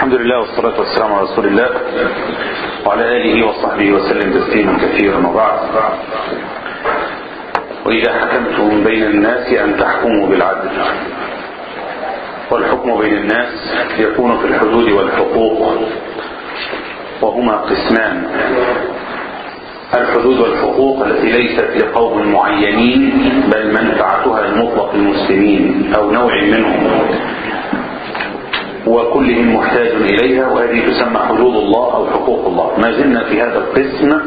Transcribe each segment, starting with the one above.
الحمد لله والصلاة والسلام على رسول الله وعلى آله وصحبه وسلم تسليما كثيرا وبعد وإذا حكمتم بين الناس أن تحكموا بالعدل والحكم بين الناس يكون في الحدود والحقوق وهما قسمان الحدود والحقوق التي ليست لقوم معينين بل منفعتها لمطلق المسلمين أو نوع منهم وكلهم محتاج إليها وهذه تسمى حدود الله أو حقوق الله ما زلنا في هذا القسم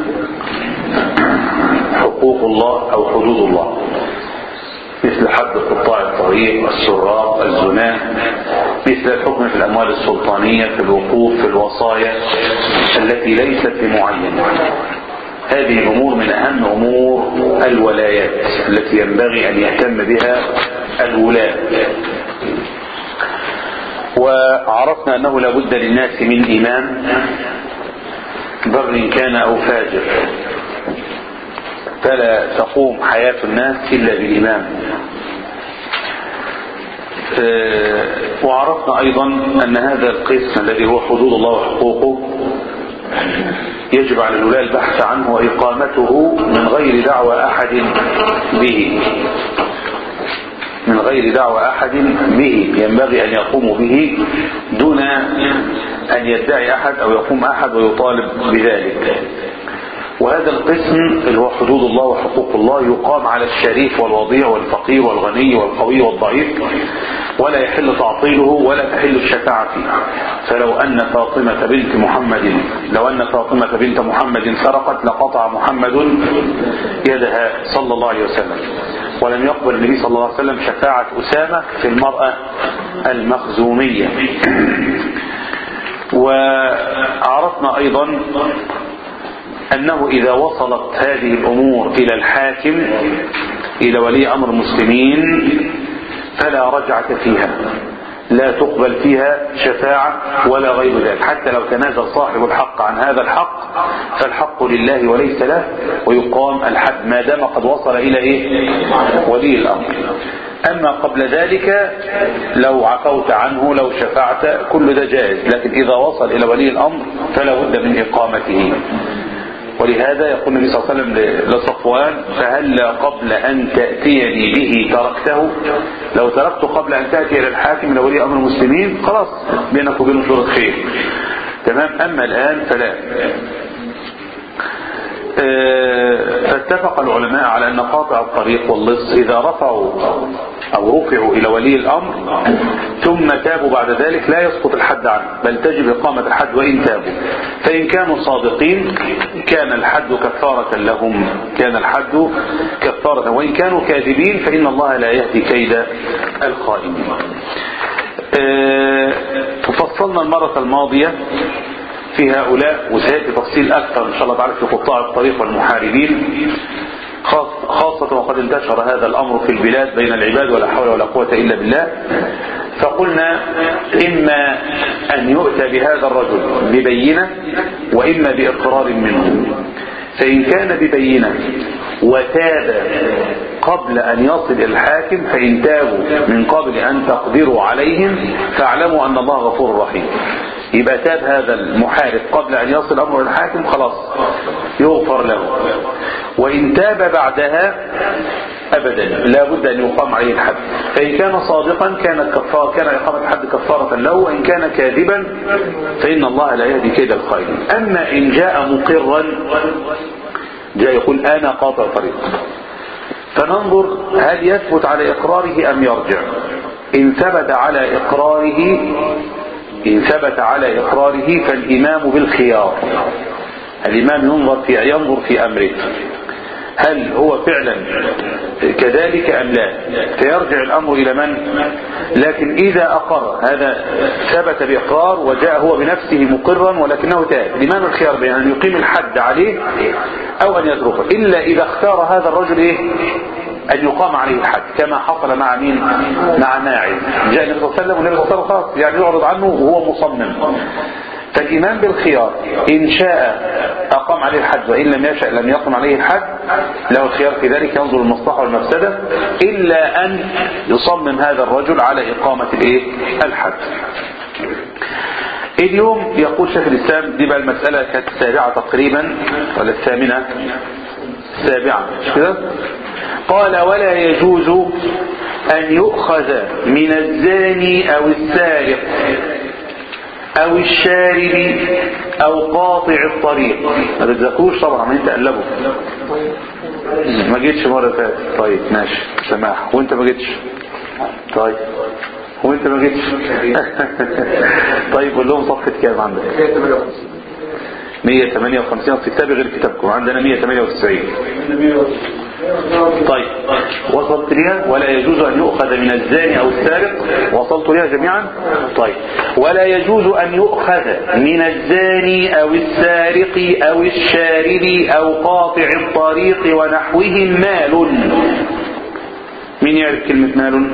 حقوق الله أو حدود الله مثل حد قطاع الطريق السراق الزنا مثل الحكم في الأموال السلطانية في الوقوف في الوصايا التي ليست بمعين هذه الأمور من أهم أمور الولايات التي ينبغي أن يهتم بها الولاة وعرفنا أنه لابد للناس من إمام بر كان أو فاجر فلا تقوم حياة الناس إلا بالإمام وعرفنا أيضا أن هذا القسم الذي هو حدود الله وحقوقه يجب على الولاة البحث عنه وإقامته من غير دعوى أحد به من غير دعوى أحد به ينبغي أن يقوم به دون أن يدعي أحد أو يقوم أحد ويطالب بذلك وهذا القسم اللي هو حدود الله وحقوق الله يقام على الشريف والوضيع والفقير والغني والقوي والضعيف ولا يحل تعطيله ولا تحل الشفاعة فيه فلو أن فاطمة بنت محمد لو أن فاطمة بنت محمد سرقت لقطع محمد يدها صلى الله عليه وسلم ولم يقبل النبي صلى الله عليه وسلم شفاعة أسامة في المرأة المخزومية وعرفنا أيضا أنه إذا وصلت هذه الأمور إلى الحاكم إلى ولي أمر المسلمين فلا رجعة فيها لا تقبل فيها شفاعة ولا غير ذلك حتى لو تنازل صاحب الحق عن هذا الحق فالحق لله وليس له ويقام الحد ما دام قد وصل إلى إيه ولي الأمر أما قبل ذلك لو عفوت عنه لو شفعت كل ده جائز لكن إذا وصل إلى ولي الأمر فلا بد من إقامته ولهذا يقول النبي صلى الله عليه وسلم لصفوان فهل قبل أن تأتيني به تركته لو تركته قبل أن تأتي إلى الحاكم إلى ولي أمر المسلمين خلاص بينك وبينه شروط خير تمام أما الآن فلا فاتفق العلماء على أن قاطع الطريق واللص إذا رفعوا أو رفعوا إلى ولي الأمر ثم تابوا بعد ذلك لا يسقط الحد عنه بل تجب إقامة الحد وإن تابوا فإن كانوا صادقين كان الحد كفارة لهم كان الحد كفارة وإن كانوا كاذبين فإن الله لا يهدي كيد الخائنين فصلنا المرة الماضية في هؤلاء وسيأتي تفصيل أكثر إن شاء الله تعالى في قطاع الطريق والمحاربين خاصة وقد انتشر هذا الأمر في البلاد بين العباد ولا حول ولا قوة إلا بالله فقلنا إما أن يؤتى بهذا الرجل ببينة وإما بإقرار منه فإن كان ببينة وتاب قبل أن يصل إلى الحاكم فإن تابوا من قبل أن تقدروا عليهم فاعلموا أن الله غفور رحيم يبقى تاب هذا المحارب قبل أن يصل أمر الحاكم خلاص يغفر له وإن تاب بعدها أبدا لا بد أن يقام عليه الحد فإن كان صادقا كان كفار كان إقامة الحد كفارة له وإن كان كاذبا فإن الله لا يهدي كيد الخائن أما إن جاء مقرا جاء يقول أنا قاطع طريق فننظر هل يثبت على إقراره أم يرجع إن ثبت على إقراره إن ثبت على إقراره فالإمام بالخيار الإمام ينظر في ينظر في أمره هل هو فعلا كذلك أم لا فيرجع الأمر إلى من لكن إذا أقر هذا ثبت بإقرار وجاء هو بنفسه مقرا ولكنه تاب الإمام الخيار بين أن يقيم الحد عليه أو أن يتركه إلا إذا اختار هذا الرجل إيه أن يقام عليه الحد كما حصل مع مين مع ماعز جاء النبي صلى الله عليه وسلم والنبي صلى الله عليه وسلم خلاص يعني يعرض عنه وهو مصمم فالإمام بالخيار إن شاء أقام عليه الحد وإن لم يشاء لم يقم عليه الحد له الخيار في ذلك ينظر المصلحة والمفسدة إلا أن يصمم هذا الرجل على إقامة الإيه؟ الحد اليوم يقول شيخ الإسلام دي بقى المسألة كانت السابعة تقريبا ولا الثامنة السابعة مش كده قال ولا يجوز أن يؤخذ من الزاني أو السارق أو الشارب أو قاطع الطريق ما بتذكروش طبعا ما انت قلبه ما جيتش مرة فاتت طيب ماشي سماح وانت ما جيتش طيب وانت ما جيتش طيب قول لهم صفحة كام عندك 158 في كتابي غير كتابكم عندنا 198 طيب وصلت ليها ولا يجوز أن يؤخذ من الزاني أو السارق وصلت ليها جميعا طيب ولا يجوز أن يؤخذ من الزاني أو السارق أو الشارب أو قاطع الطريق ونحوهم مال مين يعرف كلمة مال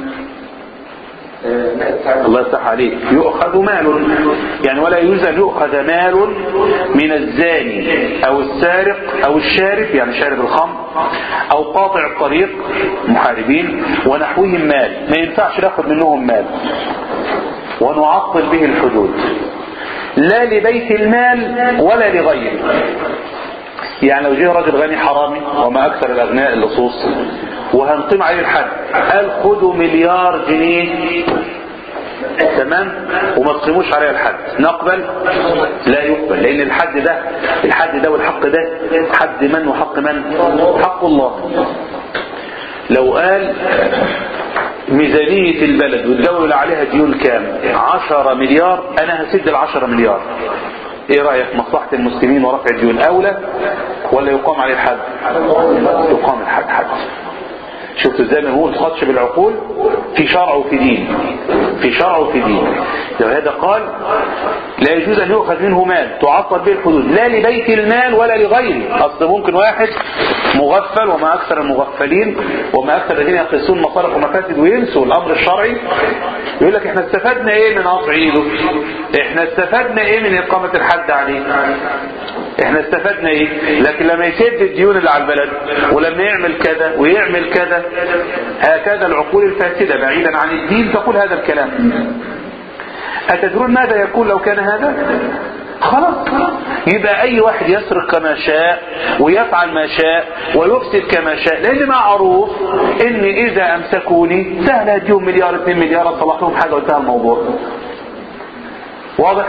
الله يفتح عليك يؤخذ مال يعني ولا يجوز أن يؤخذ مال من الزاني أو السارق أو الشارب يعني شارب الخمر أو قاطع الطريق محاربين ونحوهم مال ما ينفعش ناخد منهم مال ونعطل به الحدود لا لبيت المال ولا لغيره يعني لو جه راجل غني حرامي وما أكثر الأغنياء اللصوص وهنقيم عليه الحد قال خدوا مليار جنيه تمام وما تقيموش عليه الحد نقبل لا يقبل لان الحد ده الحد ده والحق ده حد من وحق من حق الله لو قال ميزانية البلد والدولة عليها ديون كام عشرة مليار انا هسد العشرة مليار ايه رأيك مصلحة المسلمين ورفع الديون اولى ولا يقام عليه الحد يقام الحد حد شفتوا ازاي ما هو تخدش بالعقول في شرع وفي دين في شرع وفي دين لو هذا قال لا يجوز ان يؤخذ منه مال تعطل به الحدود لا لبيت المال ولا لغيره اصل ممكن واحد مغفل وما اكثر المغفلين وما اكثر الذين يقيسون مصالح ومفاسد وينسوا الامر الشرعي يقول لك احنا استفدنا ايه من قطع ايده احنا استفدنا ايه من اقامه الحد عليه احنا استفدنا ايه لكن لما يسد الديون اللي على البلد ولما يعمل كذا ويعمل كذا هكذا العقول الفاسدة بعيدا عن الدين تقول هذا الكلام أتدرون ماذا يكون لو كان هذا خلاص يبقى اي واحد يسرق كما شاء ويفعل ما شاء ويفسد كما شاء لان معروف ان اذا امسكوني سهل اديهم مليار 2 مليار اصلح لهم حاجه وانتهى الموضوع واضح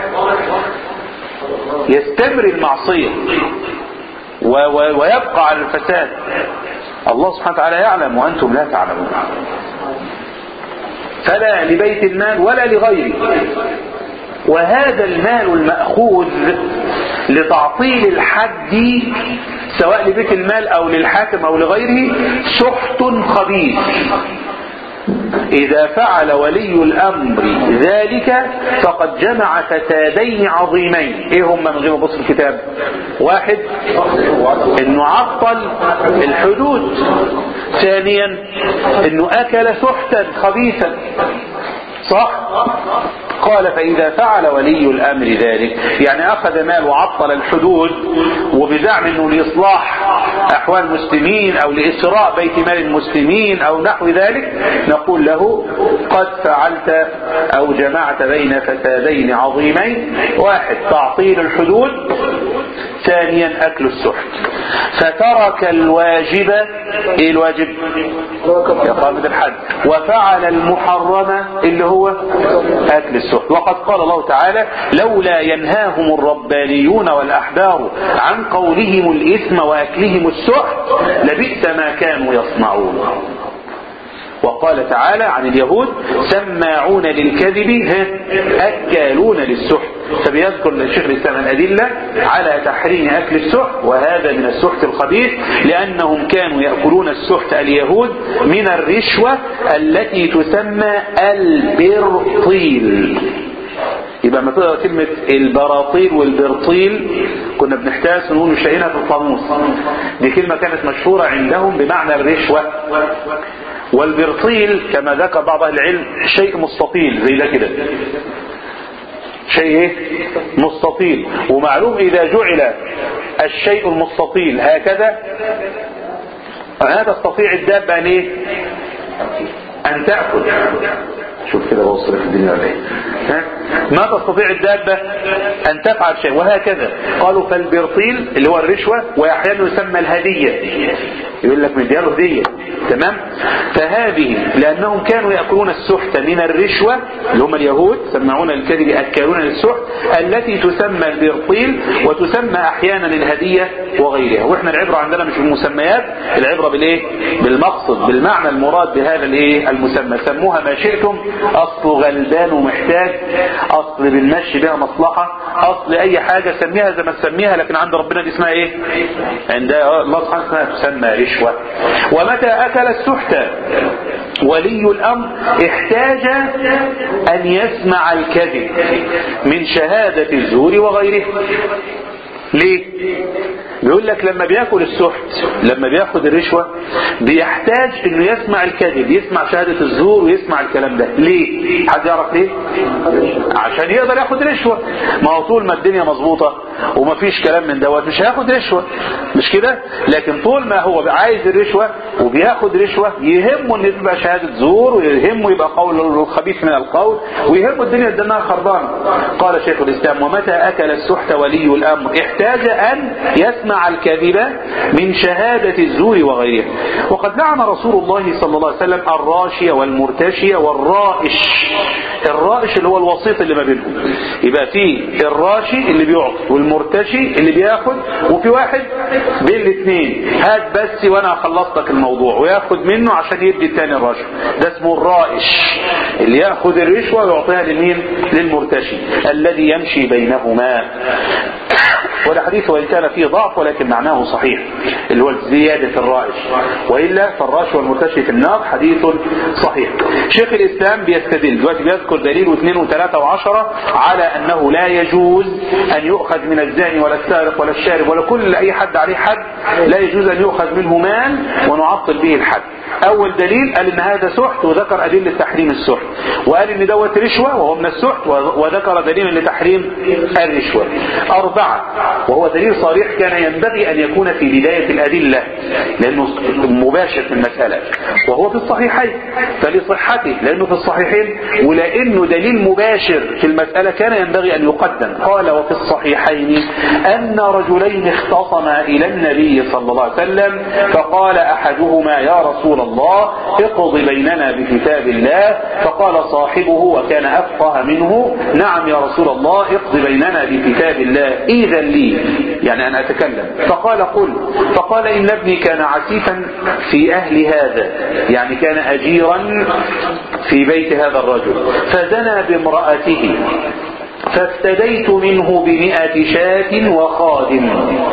يستمر المعصيه و و ويبقى على الفساد الله سبحانه وتعالى يعلم وأنتم لا تعلمون فلا لبيت المال ولا لغيره وهذا المال المأخوذ لتعطيل الحد سواء لبيت المال أو للحاكم أو لغيره سحت خبيث إذا فعل ولي الأمر ذلك فقد جمع فسادين عظيمين إيه هم من غير بص الكتاب واحد إنه عطل الحدود ثانيا إنه أكل سحتا خبيثا صح قال فإذا فعل ولي الأمر ذلك يعني أخذ مال وعطل الحدود وبزعم أنه لإصلاح أحوال المسلمين أو لإسراء بيت مال المسلمين أو نحو ذلك نقول له قد فعلت أو جمعت بين فسادين عظيمين واحد تعطيل الحدود ثانيا أكل السحت فترك الواجب إيه الواجب إقامة الحد وفعل المحرم اللي هو أكل السحت وقد قال الله تعالى لولا ينهاهم الربانيون والأحبار عن قولهم الإثم وأكلهم السحت لبئس ما كانوا يصنعون وقال تعالى عن اليهود سماعون للكذب أكالون للسحت فبيذكر الشيخ الإسلام الأدلة على تحريم أكل السحت وهذا من السحت الخبيث لأنهم كانوا يأكلون السحت اليهود من الرشوة التي تسمى البرطيل يبقى ما تقرا كلمة البراطيل والبرطيل كنا بنحتاج نقول مش لاقيينها في القاموس دي كلمة كانت مشهورة عندهم بمعنى الرشوة والبرطيل كما ذكر بعض اهل العلم شيء مستطيل زي ده كده شيء ايه مستطيل ومعلوم اذا جعل الشيء المستطيل هكذا لا تستطيع الدابة ان ايه ان تأكل شوف كده بوصل في الدنيا ولا ايه ها؟ ما تستطيع الدابة ان تفعل شيء وهكذا قالوا فالبرطيل اللي هو الرشوة واحيانا يسمى الهدية يقول لك مدياله هدية تمام فهذه لانهم كانوا يأكلون السحت من الرشوة اللي هم اليهود سمعون الكذب يأكلون السحت التي تسمى البرطيل وتسمى احيانا الهدية وغيرها واحنا العبرة عندنا مش بالمسميات العبرة بالايه بالمقصد بالمعنى المراد بهذا الايه المسمى سموها ما شئتم اصل غلبان ومحتاج اصل بنمشي بها مصلحة اصل اي حاجة سميها زي ما تسميها لكن عند ربنا دي اسمها ايه عند الله سبحانه وتعالى تسمى رشوة ومتى اكل السحت ولي الامر احتاج ان يسمع الكذب من شهادة الزور وغيره ليه بيقول لك لما بياكل السحت لما بياخد الرشوة بيحتاج انه يسمع الكذب يسمع شهادة الزور ويسمع الكلام ده ليه حد يعرف ليه عشان يقدر ياخد رشوة ما هو طول ما الدنيا مظبوطة ومفيش كلام من دوت مش هياخد رشوة مش كده لكن طول ما هو عايز الرشوة وبياخد رشوة يهمه ان تبقى شهادة زور ويهمه يبقى قول الخبيث من القول ويهمه الدنيا الدنيا خربانة قال شيخ الاسلام ومتى اكل السحت ولي الامر احتاج ان يسمع الكذب من شهادة الزور وغيرها وقد لعن رسول الله صلى الله عليه وسلم الراشية والمرتشية والرائش الرائش اللي هو الوسيط اللي ما بينهم يبقى في الراشي اللي بيعطي والمرتشي اللي بياخد وفي واحد بين الاثنين هات بس وانا خلصت لك الموضوع وياخد منه عشان يدي الثاني الرشوه ده اسمه الرائش اللي ياخد الرشوه ويعطيها لمين للمرتشي الذي يمشي بينهما والحديث وإن كان فيه ضعف ولكن معناه صحيح اللي هو زيادة الرائش وإلا فالراش والمرتشي في النار حديث صحيح شيخ الإسلام بيستدل دلوقتي بيذكر دليل واثنين وثلاثة وعشرة على أنه لا يجوز أن يؤخذ من الزاني ولا السارق ولا الشارب ولا كل أي حد عليه حد لا يجوز أن يؤخذ منه مال ونعطل به الحد أول دليل قال إن هذا سحت وذكر أدلة تحريم السحت وقال إن دوت رشوة وهو من السحت وذكر دليل لتحريم الرشوة أربعة وهو دليل صريح كان ينبغي أن يكون في بداية الأدلة لأنه مباشر في المسألة وهو في الصحيحين فلصحته لأنه في الصحيحين ولأنه دليل مباشر في المسألة كان ينبغي أن يقدم قال وفي الصحيحين أن رجلين اختصما إلى النبي صلى الله عليه وسلم فقال أحدهما يا رسول الله اقض بيننا بكتاب الله فقال صاحبه وكان أفقه منه نعم يا رسول الله اقض بيننا بكتاب الله إذا لي يعني أن أتكلم فقال قل فقال إن ابني كان عسيفا في أهل هذا يعني كان أجيرا في بيت هذا الرجل فزنى بامرأته فافتديت منه بمئة شاة وخادم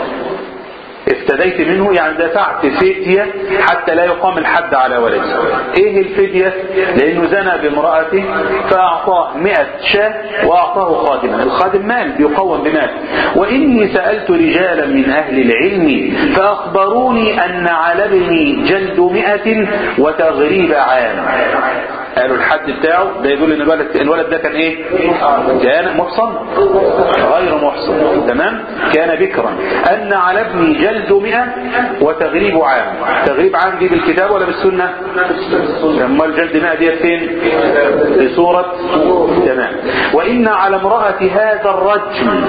افتديت منه يعني دفعت فدية حتى لا يقام الحد على ولده ايه الفدية لانه زنى بامرأته فاعطاه مئة شاة واعطاه خادما الخادم مال يقوم بمال واني سألت رجالا من اهل العلم فاخبروني ان على ابني جلد مئة وتغريب عام قالوا الحد بتاعه ده يدل ان الولد الولد ده كان ايه كان محصن غير محصن تمام كان بكرا ان على ابني جلد مئة وتغريب عام تغريب عام دي بالكتاب ولا بالسنة اما الجلد مئة دي فين بصورة تمام وان على امرأة هذا الرجم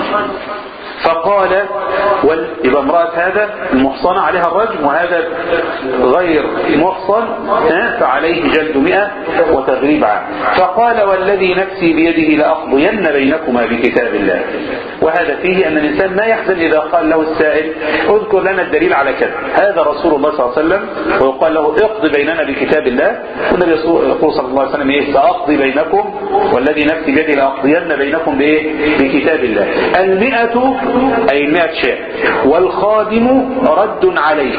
فقال وال... يبقى امرأة هذا المحصنة عليها الرجم وهذا غير محصن فعليه جلد مئة وتغريب عام فقال والذي نفسي بيده لأقضين بينكما بكتاب الله وهذا فيه أن الإنسان ما يحزن إذا قال له السائل اذكر لنا الدليل على كذا هذا رسول الله صلى الله عليه وسلم ويقال له اقضي بيننا بكتاب الله والنبي يقول صلى الله عليه وسلم ايه سأقضي بينكم والذي نفسي بيده لأقضين بينكم بإيه بكتاب الله المئة أي المئة شاة والخادم رد عليك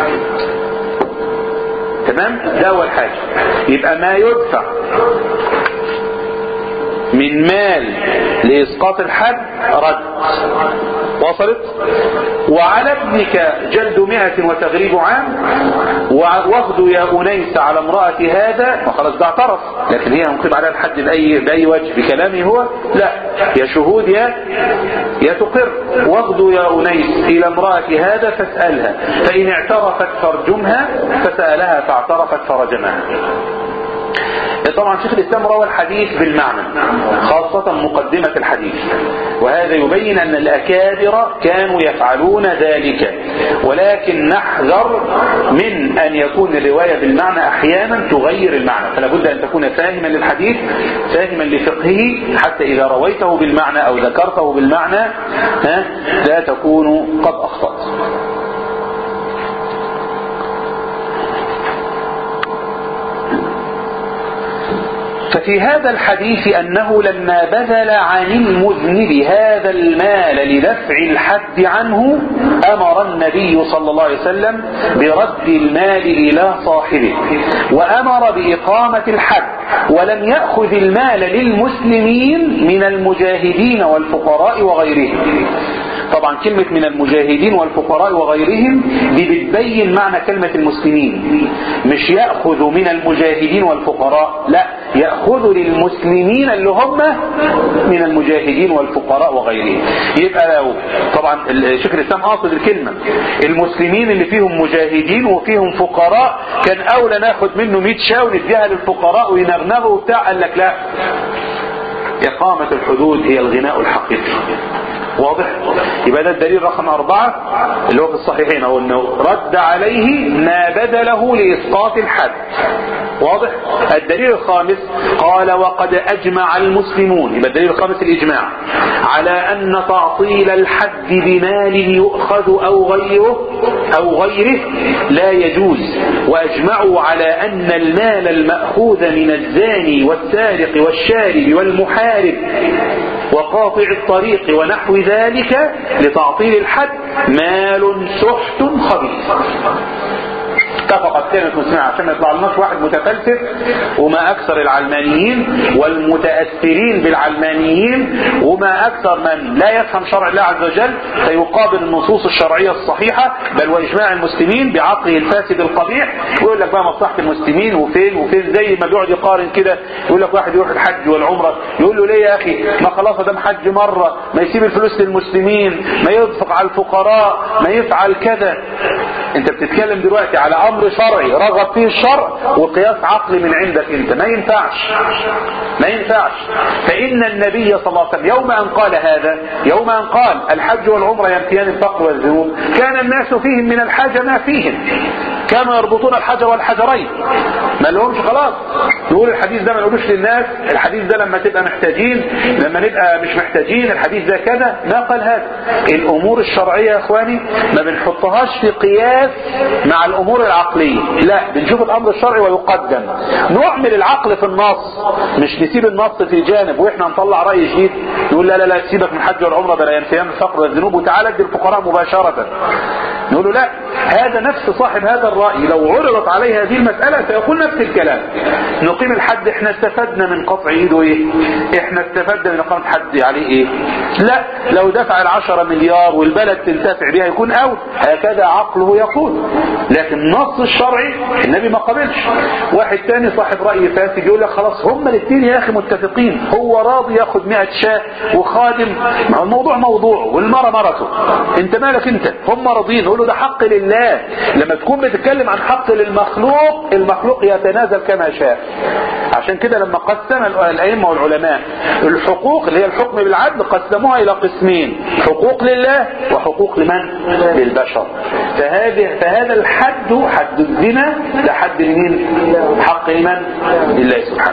تمام ده أول حاجة يبقى ما يدفع من مال لإسقاط الحد رد وصلت وعلى ابنك جلد مئة وتغريب عام واخذ يا أنيس على امرأة هذا وخلاص ده اعترف لكن هي هنقيم عليها الحد بأي, بأي وجه بكلامه هو لا يا شهود يا يا تقر واخذ يا أنيس إلى امرأة هذا فاسألها فإن اعترفت فارجمها فسألها فاعترفت فرجمها طبعا شيخ الإسلام روى الحديث بالمعنى خاصة مقدمة الحديث وهذا يبين أن الأكابر كانوا يفعلون ذلك ولكن نحذر من أن يكون الرواية بالمعنى أحيانا تغير المعنى فلا بد أن تكون فاهما للحديث فاهما لفقهه حتى إذا رويته بالمعنى أو ذكرته بالمعنى ها لا تكون قد أخطأت ففي هذا الحديث أنه لما بذل عن المذنب هذا المال لدفع الحد عنه أمر النبي صلى الله عليه وسلم برد المال إلى صاحبه وأمر بإقامة الحد ولم يأخذ المال للمسلمين من المجاهدين والفقراء وغيرهم طبعا كلمة من المجاهدين والفقراء وغيرهم دي بتبين معنى كلمة المسلمين مش يأخذ من المجاهدين والفقراء لا يأخذ للمسلمين اللي هم من المجاهدين والفقراء وغيرهم يبقى لو طبعا شيخ الإسلام قاصد الكلمة المسلمين اللي فيهم مجاهدين وفيهم فقراء كان أولى ناخد منه 100 شاة ونديها للفقراء وينغنغوا وبتاع قال لك لا إقامة الحدود هي الغناء الحقيقي واضح يبقى ده الدليل رقم أربعة اللي هو في الصحيحين أو أنه رد عليه ما بدله لإسقاط الحد واضح الدليل الخامس قال وقد أجمع المسلمون يبقى الدليل الخامس الإجماع على أن تعطيل الحد بمال يؤخذ أو غيره أو غيره لا يجوز وأجمعوا على أن المال المأخوذ من الزاني والسارق والشارب والمحارب وقاطع الطريق ونحو ذلك لتعطيل الحد مال سحت خبيث اتفقت كلمة مسلمة عشان ما يطلع لناش واحد متفلسف وما أكثر العلمانيين والمتأثرين بالعلمانيين وما أكثر من لا يفهم شرع الله عز وجل فيقابل النصوص الشرعية الصحيحة بل وإجماع المسلمين بعقله الفاسد القبيح ويقول لك بقى مصلحة المسلمين وفين وفين زي ما بيقعد يقارن كده يقول لك واحد يروح الحج والعمرة يقول له ليه يا أخي ما خلاص ده حج مرة ما يسيب الفلوس للمسلمين ما ينفق على الفقراء ما يفعل كذا انت بتتكلم دلوقتي على امر شرعي رغب فيه الشرع وقياس عقلي من عندك انت ما ينفعش ما ينفعش فان النبي صلى الله عليه وسلم يوم ان قال هذا يوم ان قال الحج والعمره ينفيان الفقر والذنوب كان الناس فيهم من الحاجه ما فيهم كانوا يربطون الحجر والحجرين ما لهمش خلاص يقول الحديث ده ما نقولوش للناس الحديث ده لما تبقى محتاجين لما نبقى مش محتاجين الحديث ده كذا ما قال هذا الامور الشرعيه يا اخواني ما بنحطهاش في قياس مع الامور العقليه لا بنشوف الامر الشرعي ويقدم نعمل العقل في النص مش نسيب النص في جانب واحنا نطلع راي جديد نقول لا لا لا سيبك من حج والعمره ده لا ينفيان الفقر والذنوب وتعالى ادي الفقراء مباشره نقول له لا هذا نفس صاحب هذا الرأي لو عرضت عليه هذه المسألة سيقول نفس الكلام نقيم الحد احنا استفدنا من قطع ايده ايه احنا استفدنا من اقامة حد عليه ايه لا لو دفع العشرة مليار والبلد تنتفع بها يكون او هكذا عقله يقول لكن النص الشرعي النبي ما قبلش واحد تاني صاحب رأي فاسد يقول لك خلاص هما الاثنين يا اخي متفقين هو راضي ياخد 100 شاة وخادم الموضوع موضوعه والمرة مرته انت مالك انت هم راضيين يقول له ده حق لله لما تكون بتتكلم عن حق للمخلوق المخلوق يتنازل كما شاء عشان كده لما قسم الأئمة والعلماء الحقوق اللي هي الحكم بالعدل قسموها إلى قسمين حقوق لله وحقوق لمن؟ للبشر فهذه فهذا الحد حد الزنا ده حد لمين؟ حق لمن؟ لله سبحانه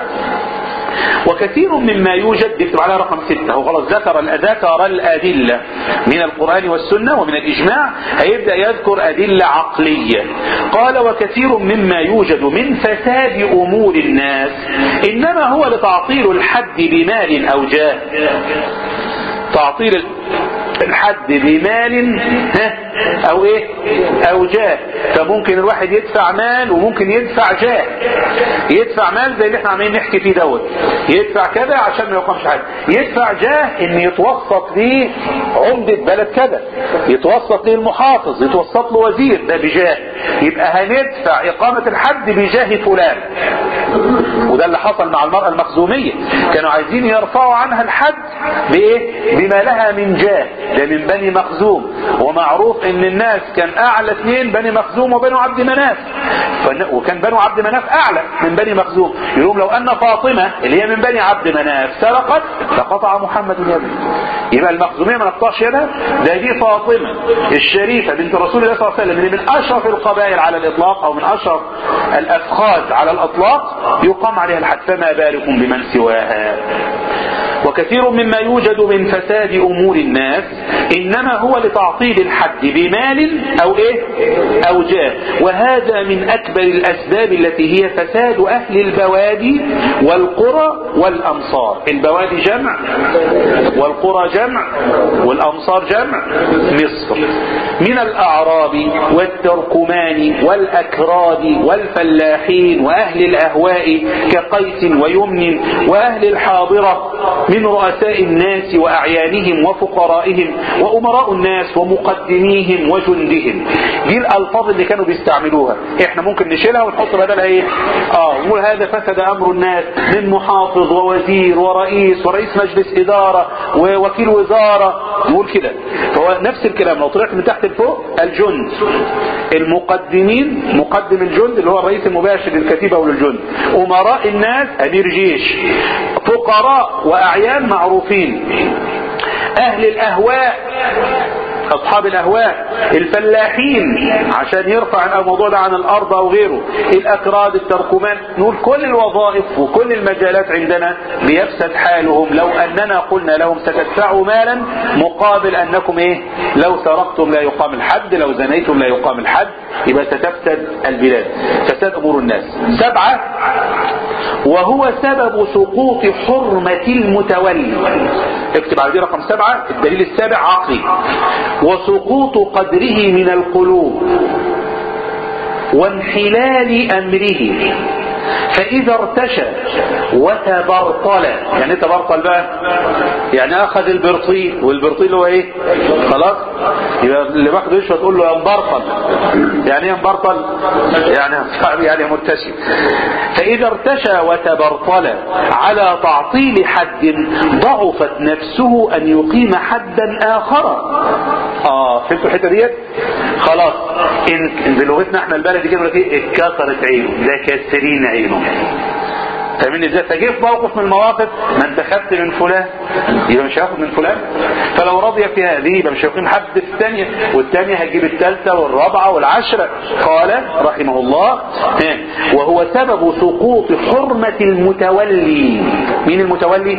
وكثير مما يوجد يكتب على رقم ستة هو خلاص ذكر ذكر الأدلة من القرآن والسنة ومن الإجماع هيبدأ يذكر أدلة عقلية قال وكثير مما يوجد من فساد أمور الناس إنما هو لتعطيل الحد بمال أو جاه تعطيل الحد بمال ها او ايه او جاه فممكن الواحد يدفع مال وممكن يدفع جاه يدفع مال زي اللي احنا عمالين نحكي فيه دوت يدفع كذا عشان ما يقامش حد يدفع جاه ان يتوسط ليه عمدة بلد كذا يتوسط ليه المحافظ يتوسط له وزير ده بجاه يبقى هندفع اقامة الحد بجاه فلان وده اللي حصل مع المرأة المخزومية كانوا عايزين يرفعوا عنها الحد بايه بما لها من جاه ده من بني مخزوم ومعروف ان الناس كان اعلى اثنين بني مخزوم وبنو عبد مناف وكان بنو عبد مناف اعلى من بني مخزوم يقولون لو ان فاطمة اللي هي من بني عبد مناف سرقت لقطع محمد يده يبقى المخزومية ما نقطعش يدها ده دي فاطمة الشريفة بنت رسول الله صلى الله عليه وسلم اللي من اشرف القبائل على الاطلاق او من اشرف الافخاذ على الاطلاق يقام عليها الحد فما بالكم بمن سواها وكثير مما يوجد من فساد امور الناس انما هو لتعطيل الحد بمال او ايه او جاه وهذا من اكبر الاسباب التي هي فساد اهل البوادي والقرى والامصار البوادي جمع والقرى جمع والامصار جمع مصر من الاعراب والتركمان والاكراد والفلاحين واهل الاهواء كقيس ويمن واهل الحاضره من رؤساء الناس وأعيانهم وفقرائهم وأمراء الناس ومقدميهم وجندهم دي الألفاظ اللي كانوا بيستعملوها احنا ممكن نشيلها ونحط بدلها ايه اه نقول هذا فسد أمر الناس من محافظ ووزير ورئيس ورئيس مجلس إدارة ووكيل وزارة نقول كده فهو نفس الكلام لو طلعت من تحت لفوق الجند المقدمين مقدم الجند اللي هو الرئيس المباشر للكتيبة وللجند أمراء الناس أمير جيش فقراء وأعيان معروفين أهل الأهواء أصحاب الأهواء الفلاحين عشان يرفع الموضوع ده عن الأرض أو غيره الأكراد التركمان نقول كل الوظائف وكل المجالات عندنا ليفسد حالهم لو أننا قلنا لهم ستدفعوا مالا مقابل أنكم إيه لو سرقتم لا يقام الحد لو زنيتم لا يقام الحد يبقى ستفسد البلاد فساد أمور الناس سبعة وهو سبب سقوط حرمة المتولي اكتب على دي رقم سبعة الدليل السابع عقلي وسقوط قدره من القلوب وانحلال أمره فإذا ارتشى وتبرطل يعني ايه تبرطل بقى يعني أخذ البرطيل والبرطيل هو إيه خلاص يبقى اللي باخده يشوى تقول له يا مبرطل يعني ايه مبرطل يعني يعني مرتشي فإذا ارتشى وتبرطل على تعطيل حد ضعفت نفسه أن يقيم حدا آخر اه فهمتوا الحته ديت خلاص ان بلغتنا احنا البلدي كده ايه اتكسرت عينه ده كاسرين عينه فاهمين ازاي فجه في موقف من المواقف ما انت خدت من فلان يبقى مش هياخد من فلان فلو رضي في هذه يبقى مش هيقيم حد في الثانيه والثانيه هتجيب الثالثه والرابعه والعشره قال رحمه الله وهو سبب سقوط حرمه المتولي مين المتولي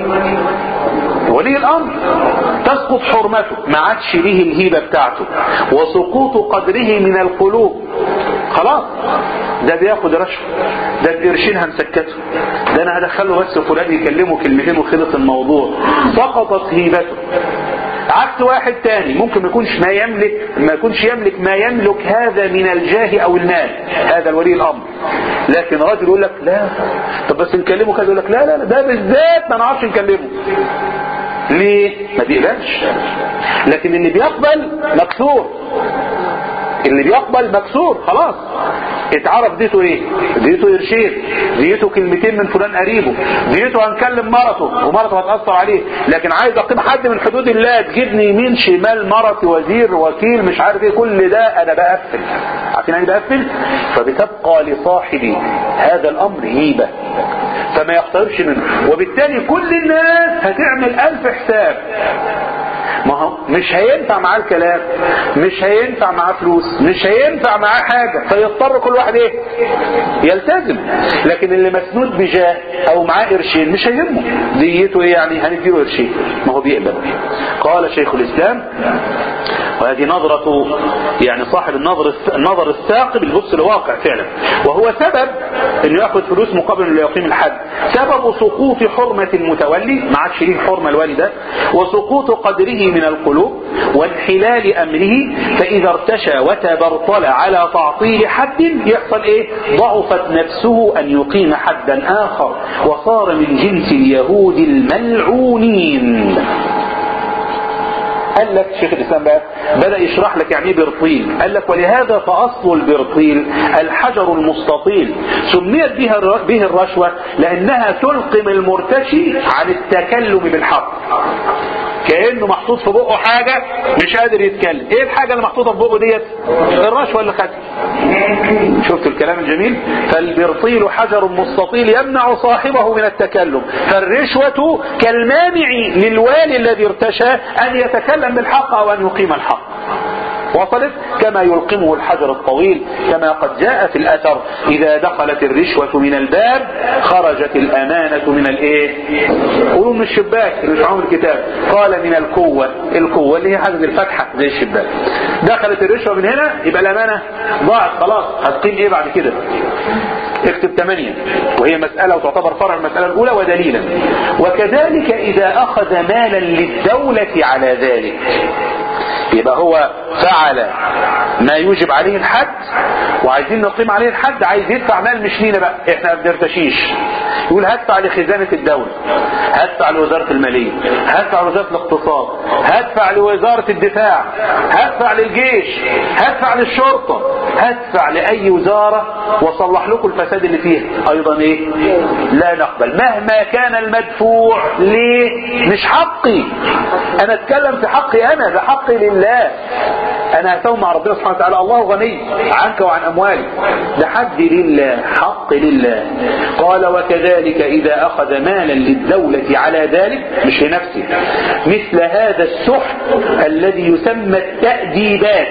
ولي الامر تسقط حرمته ما عادش ليه الهيبه بتاعته وسقوط قدره من القلوب خلاص ده بياخد رشوه ده القرشين هنسكته ده انا هدخله بس فلان يكلمه كلمتين وخلص الموضوع سقطت هيبته عكس واحد تاني ممكن ما يكونش ما يملك ما يكونش يملك ما يملك هذا من الجاه او المال هذا الولي الامر لكن راجل يقول لك لا طب بس نكلمه كذا يقول لك لا لا لا ده بالذات ما نعرفش نكلمه ليه ما بيقبلش لكن اللي بيقبل مكسور اللي بيقبل مكسور خلاص اتعرف ديته ايه ديته قرشين ديته كلمتين من فلان قريبه ديته هنكلم مرته ومرته هتأثر عليه لكن عايز اقيم حد من حدود الله تجيبني يمين شمال مرتي وزير وكيل مش عارف ايه كل ده انا بقفل عارفين يعني بقفل فبتبقى لصاحب هذا الامر هيبه فما يقتربش منه وبالتالي كل الناس هتعمل الف حساب ما هو مش هينفع معاه الكلام مش هينفع معاه فلوس مش هينفع معاه حاجة فيضطر كل واحد ايه يلتزم لكن اللي مسنود بجاه او معاه قرشين مش هيهمه ديته ايه يعني هنديله قرشين ما هو بيقبل قال شيخ الاسلام وهذه نظرة يعني صاحب النظر النظر الثاقب البص لواقع فعلا وهو سبب انه ياخذ فلوس مقابل انه يقيم الحد سبب سقوط حرمة المتولي ما عادش ليه حرمة الوالي ده وسقوط قدره من القلوب وانحلال امره فاذا ارتشى وتبرطل على تعطيل حد يحصل ايه ضعفت نفسه ان يقيم حدا اخر وصار من جنس اليهود الملعونين قال لك شيخ الاسلام بقى بدا يشرح لك يعني ايه برطيل قال لك ولهذا فاصل البرطيل الحجر المستطيل سميت بها به الرشوه لانها تلقم المرتشي عن التكلم بالحق كأنه محطوط في بقه حاجة مش قادر يتكلم ايه الحاجة اللي محطوطة في بقه ديت الرشوة اللي خدها شفتوا الكلام الجميل فالبرطيل حجر مستطيل يمنع صاحبه من التكلم فالرشوة كالمانع للوالي الذي ارتشى ان يتكلم بالحق او ان يقيم الحق وصلت كما يلقمه الحجر الطويل كما قد جاء في الأثر إذا دخلت الرشوة من الباب خرجت الأمانة من الإيه قولوا من الشباك اللي مش الكتاب قال من القوة القوة اللي هي حاجة الفتحة زي الشباك دخلت الرشوة من هنا يبقى الأمانة ضاعت خلاص هتقيم إيه بعد كده اكتب ثمانية وهي مسألة وتعتبر فرع المسألة الأولى ودليلا وكذلك إذا أخذ مالا للدولة على ذلك يبقى هو فعل ما يوجب عليه الحد وعايزين نقيم عليه الحد عايز يدفع مال مش لينا بقى احنا ما بنرتشيش يقول هدفع لخزانة الدولة هدفع لوزارة المالية هدفع لوزارة الاقتصاد هدفع لوزارة الدفاع هدفع للجيش هدفع للشرطة هدفع لأي وزارة وصلح لكم الفساد اللي فيها أيضا إيه لا نقبل مهما كان المدفوع ليه مش حقي أنا أتكلم في حقي أنا ده حقي لله انا هسوي مع ربنا سبحانه وتعالى الله غني عنك وعن اموالك ده حد لله حق لله قال وكذلك اذا اخذ مالا للدولة على ذلك مش لنفسه مثل هذا السحت الذي يسمى التأديبات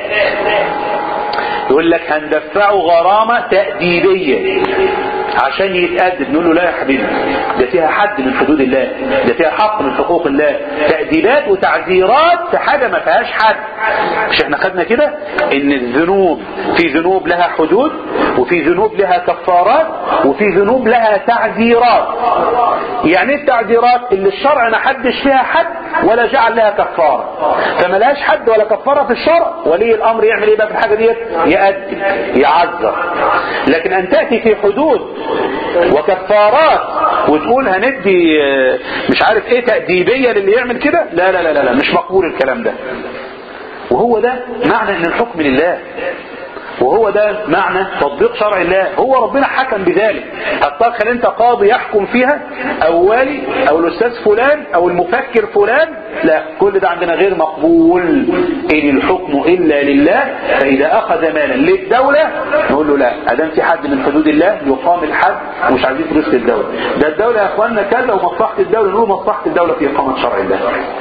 يقول لك هندفعه غرامة تأديبية عشان يتأدب نقول له لا يا حبيبي ده فيها حد من حدود الله ده فيها حق من حقوق الله تأديبات وتعذيرات في حاجة ما فيهاش حد مش احنا خدنا كده ان الذنوب في ذنوب لها حدود وفي ذنوب لها كفارات وفي ذنوب لها تعذيرات يعني ايه التعذيرات اللي الشرع ما حدش فيها حد ولا جعل لها كفارة فما لهاش حد ولا كفارة في الشرع ولي الامر يعمل ايه بقى في الحاجة ديت يأدب يعذر لكن ان تأتي في حدود وكفارات وتقول هندي مش عارف ايه تأديبية للي يعمل كده لا لا لا لا مش مقبول الكلام ده وهو ده معنى ان الحكم لله وهو ده معنى تطبيق شرع الله هو ربنا حكم بذلك هتدخل انت قاضي يحكم فيها او والي او الاستاذ فلان او المفكر فلان لا كل ده عندنا غير مقبول ان الحكم الا لله فاذا اخذ مالا للدولة نقول له لا ادام في حد من حدود الله يقام الحد ومش عايزين فلوس للدولة ده الدولة يا اخواننا كذا ومصلحة الدولة نقول مصلحة الدولة في اقامة شرع الله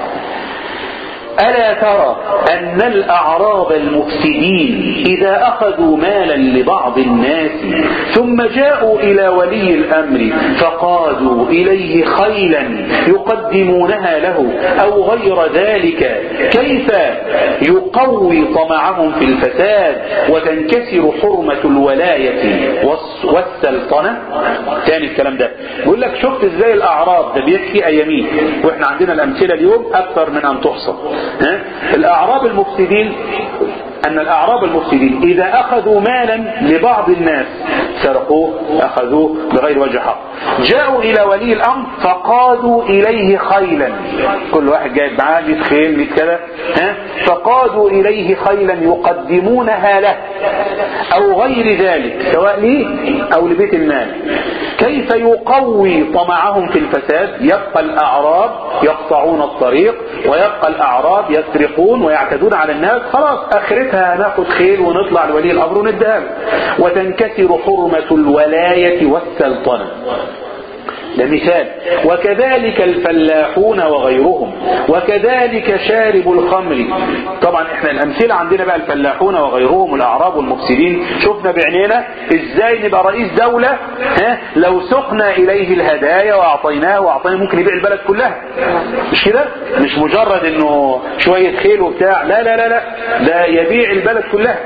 ألا ترى أن الأعراب المفسدين إذا أخذوا مالا لبعض الناس ثم جاءوا إلى ولي الأمر فقادوا إليه خيلا يقدمونها له أو غير ذلك كيف يقوي طمعهم في الفساد وتنكسر حرمة الولاية والسلطنة تاني الكلام ده يقول لك شفت ازاي الأعراب ده بيحكي أيامين وإحنا عندنا الأمثلة اليوم أكثر من أن تحصى ها؟ الأعراب المفسدين أن الأعراب المفسدين إذا أخذوا مالا لبعض الناس سرقوه أخذوه بغير وجه حق جاءوا إلى ولي الأمر فقادوا إليه خيلا كل واحد جايب معاه 100 خيل 100 كذا ها فقادوا إليه خيلا يقدمونها له أو غير ذلك سواء ليه أو لبيت المال كيف يقوي طمعهم في الفساد يبقى الأعراب يقطعون الطريق ويبقى الأعراب يسرقون ويعتدون على الناس خلاص آخرتها هناخد خيل ونطلع لولي الأمر ونديها وتنكسر حرمة الولاية والسلطنة ده مثال وكذلك الفلاحون وغيرهم وكذلك شارب الخمر طبعا احنا الامثله عندنا بقى الفلاحون وغيرهم الاعراب والمفسدين شفنا بعينينا ازاي نبقى رئيس دوله ها لو سقنا اليه الهدايا واعطيناه واعطيناه ممكن يبيع البلد كلها مش كده مش مجرد انه شويه خيل وبتاع لا لا لا لا ده يبيع البلد كلها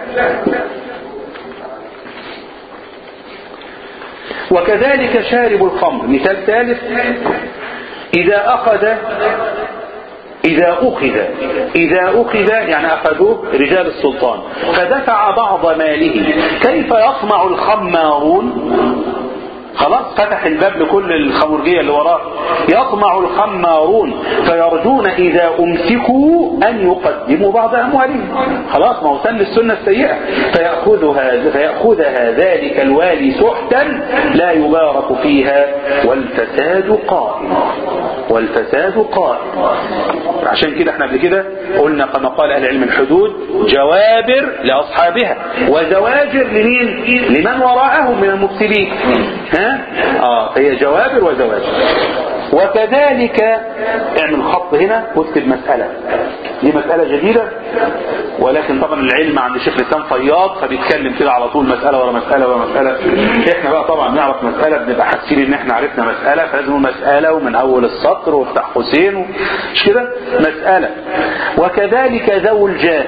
وكذلك شارب الخمر مثال ثالث إذا أخذ إذا أخذ إذا أخذ يعني أخذوه رجال السلطان فدفع بعض ماله كيف يصنع الخمارون خلاص فتح الباب لكل الخمرجية اللي وراه يطمع الخمارون فيرجون إذا أمسكوا أن يقدموا بعض أموالهم خلاص ما هو سن السنة السيئة فيأخذها, فيأخذها ذلك الوالي سحتا لا يبارك فيها والفساد قائم والفساد قائم عشان كده احنا قبل كده قلنا كما قال اهل العلم الحدود جوابر لاصحابها وزواجر لمين لمن وراءهم من المفسدين ها اه فهي جوابر وزواجر وكذلك اعمل خط هنا واكتب مسألة دي مسألة جديدة ولكن طبعا العلم عند الشيخ لسان فياض فبيتكلم كده على طول مسألة ورا مسألة ورا مسألة احنا بقى طبعا نعرف مسألة بنبقى حاسين ان احنا عرفنا مسألة فلازم نقول مسألة ومن اول السطر وافتح قوسين و- مش كده مسألة وكذلك ذو الجاه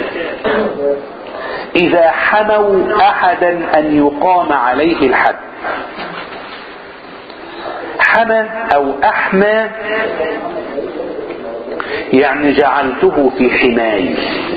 إذا حموا أحدا أن يقام عليه الحد حمى أو أحمى يعني جعلته في حماية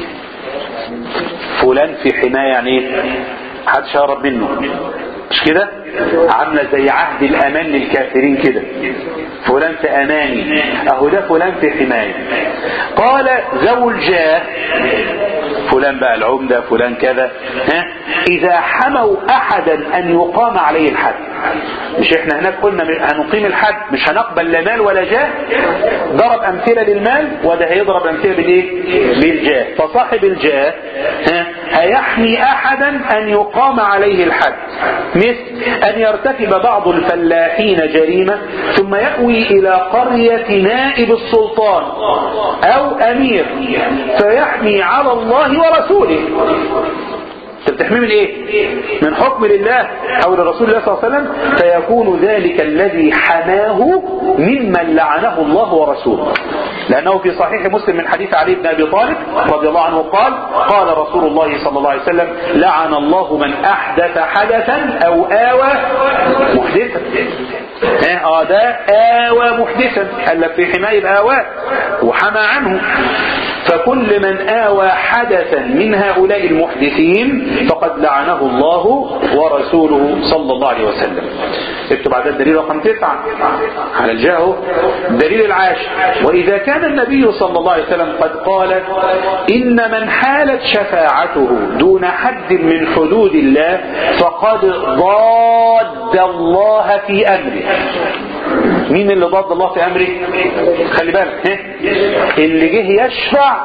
فلان في حماية يعني ايه حد شارب منه مش كده عاملة زي عهد الأمان للكافرين كده فلان في أماني أهو ده فلان في حماية قال ذو الجاه فلان بقى العمدة فلان كذا ها إذا حموا أحدا أن يقام عليه الحد مش احنا هناك قلنا هنقيم الحد مش هنقبل لا مال ولا جاه ضرب أمثلة للمال وده هيضرب أمثلة بالإيه بالجاه فصاحب الجاه ها هيحمي أحدا أن يقام عليه الحد مثل أن يرتكب بعض الفلاحين جريمة ثم يأوي إلى قرية نائب السلطان أو أمير فيحمي على الله ورسوله انت بتحميه من ايه من حكم لله او لرسول الله صلى الله عليه وسلم فيكون ذلك الذي حماه ممن لعنه الله ورسوله لانه في صحيح مسلم من حديث علي بن ابي طالب رضي الله عنه قال قال رسول الله صلى الله عليه وسلم لعن الله من احدث حدثا او اوى محدثا اه ده آوى محدثا قال في حماية آوى وحمى عنه فكل من آوى حدثا من هؤلاء المحدثين فقد لعنه الله ورسوله صلى الله عليه وسلم اكتب بعد الدليل رقم تسعة على الجاه الدليل العاشر وإذا كان النبي صلى الله عليه وسلم قد قال إن من حالت شفاعته دون حد من حدود الله فقد ضاد الله في أمره مين اللي ضد الله في امره خلي بالك ها؟ اللي جه يشفع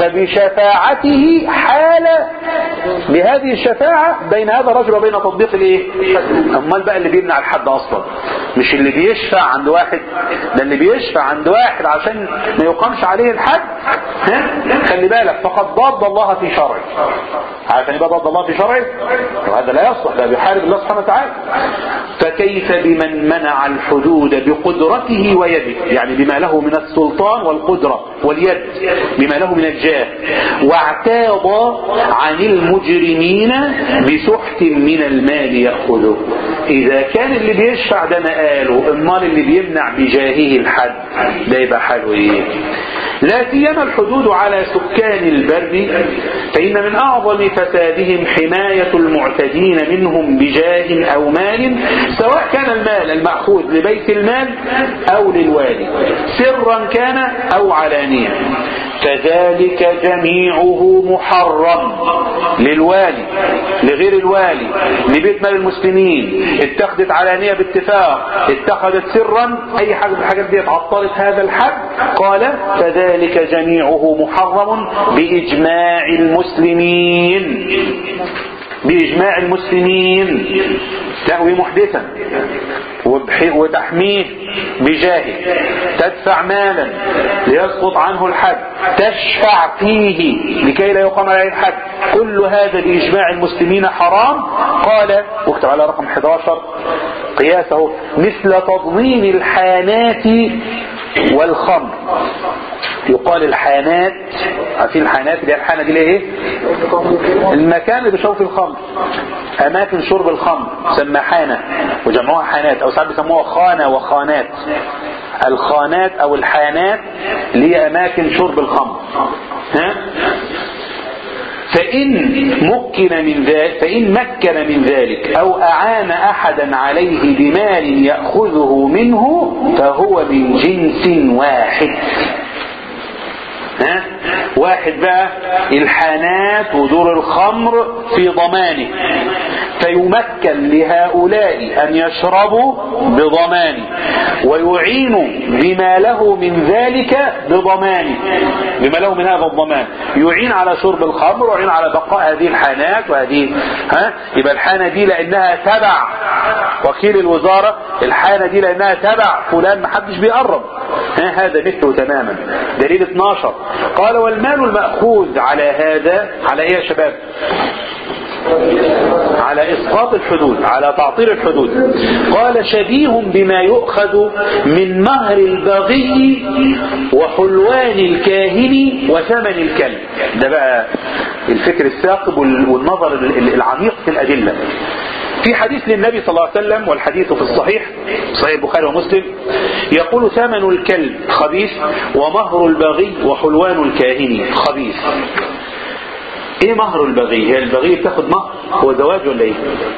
فبشفاعته حال بهذه الشفاعة بين هذا الرجل وبين تطبيق الايه امال بقى اللي بيمنع الحد اصلا مش اللي بيشفع عند واحد ده اللي بيشفع عند واحد عشان ما يقامش عليه الحد ها؟ خلي بالك فقد ضاد الله في شرعه عارف يعني ضد الله في شرعه وهذا لا يصلح ده بيحارب الله سبحانه وتعالى فكيف بمن منع الحدود بقدرته ويده يعني بما له من السلطان والقدرة واليد بما له من الجاه واعتاض عن المجرمين بسحت من المال يأخذه إذا كان اللي بيشفع ده مقاله امال اللي بيمنع بجاهه الحد ده يبقى حاله ايه لا سيما الحدود على سكان البر فإن من أعظم فسادهم حماية المعتدين منهم بجاه أو مال سواء كان المال المأخوذ لبيت المال أو للوالي سرا كان أو علانية كذلك جميعه محرم للوالي لغير الوالي لبيت مال المسلمين اتخذت علانية باتفاق اتخذت سرا اي حاجة من الحاجات دي عطلت هذا الحد قال فذلك جميعه محرم بإجماع المسلمين بإجماع المسلمين تهوي محدثا وتحميه بجاهه تدفع مالا ليسقط عنه الحد تشفع فيه لكي لا يقام عليه الحد كل هذا بإجماع المسلمين حرام قال واكتب على رقم 11 قياسه مثل تضمين الحانات والخمر يقال الحانات عارفين الحانات اللي هي الحانه دي ايه المكان اللي بيشربوا فيه الخمر اماكن شرب الخمر سمى حانه وجمعوها حانات او ساعات بيسموها خانه وخانات الخانات او الحانات اللي هي اماكن شرب الخمر ها فإن مكن من ذلك فإن مكن من ذلك أو أعان أحدا عليه بمال يأخذه منه فهو من جنس واحد ها واحد بقى الحانات ودور الخمر في ضمانه فيمكن لهؤلاء أن يشربوا بضمان ويعين بما له من ذلك بضمان بما له من هذا الضمان يعين على شرب الخمر ويعين على بقاء هذه الحانات وهذه ها يبقى الحانة دي لأنها تبع وكيل الوزارة الحانة دي لأنها تبع فلان محدش بيقرب ها هذا مثله تماما دليل 12 قال والمال المأخوذ على هذا على ايه يا شباب على اسقاط الحدود على تعطيل الحدود قال شبيه بما يؤخذ من مهر البغي وحلوان الكاهن وثمن الكلب ده بقى الفكر الثاقب والنظر العميق في الادله في حديث للنبي صلى الله عليه وسلم والحديث في الصحيح صحيح البخاري ومسلم يقول ثمن الكلب خبيث ومهر البغي وحلوان الكاهن خبيث ايه مهر البغي هي البغي بتاخد مهر هو زواج ولا ايه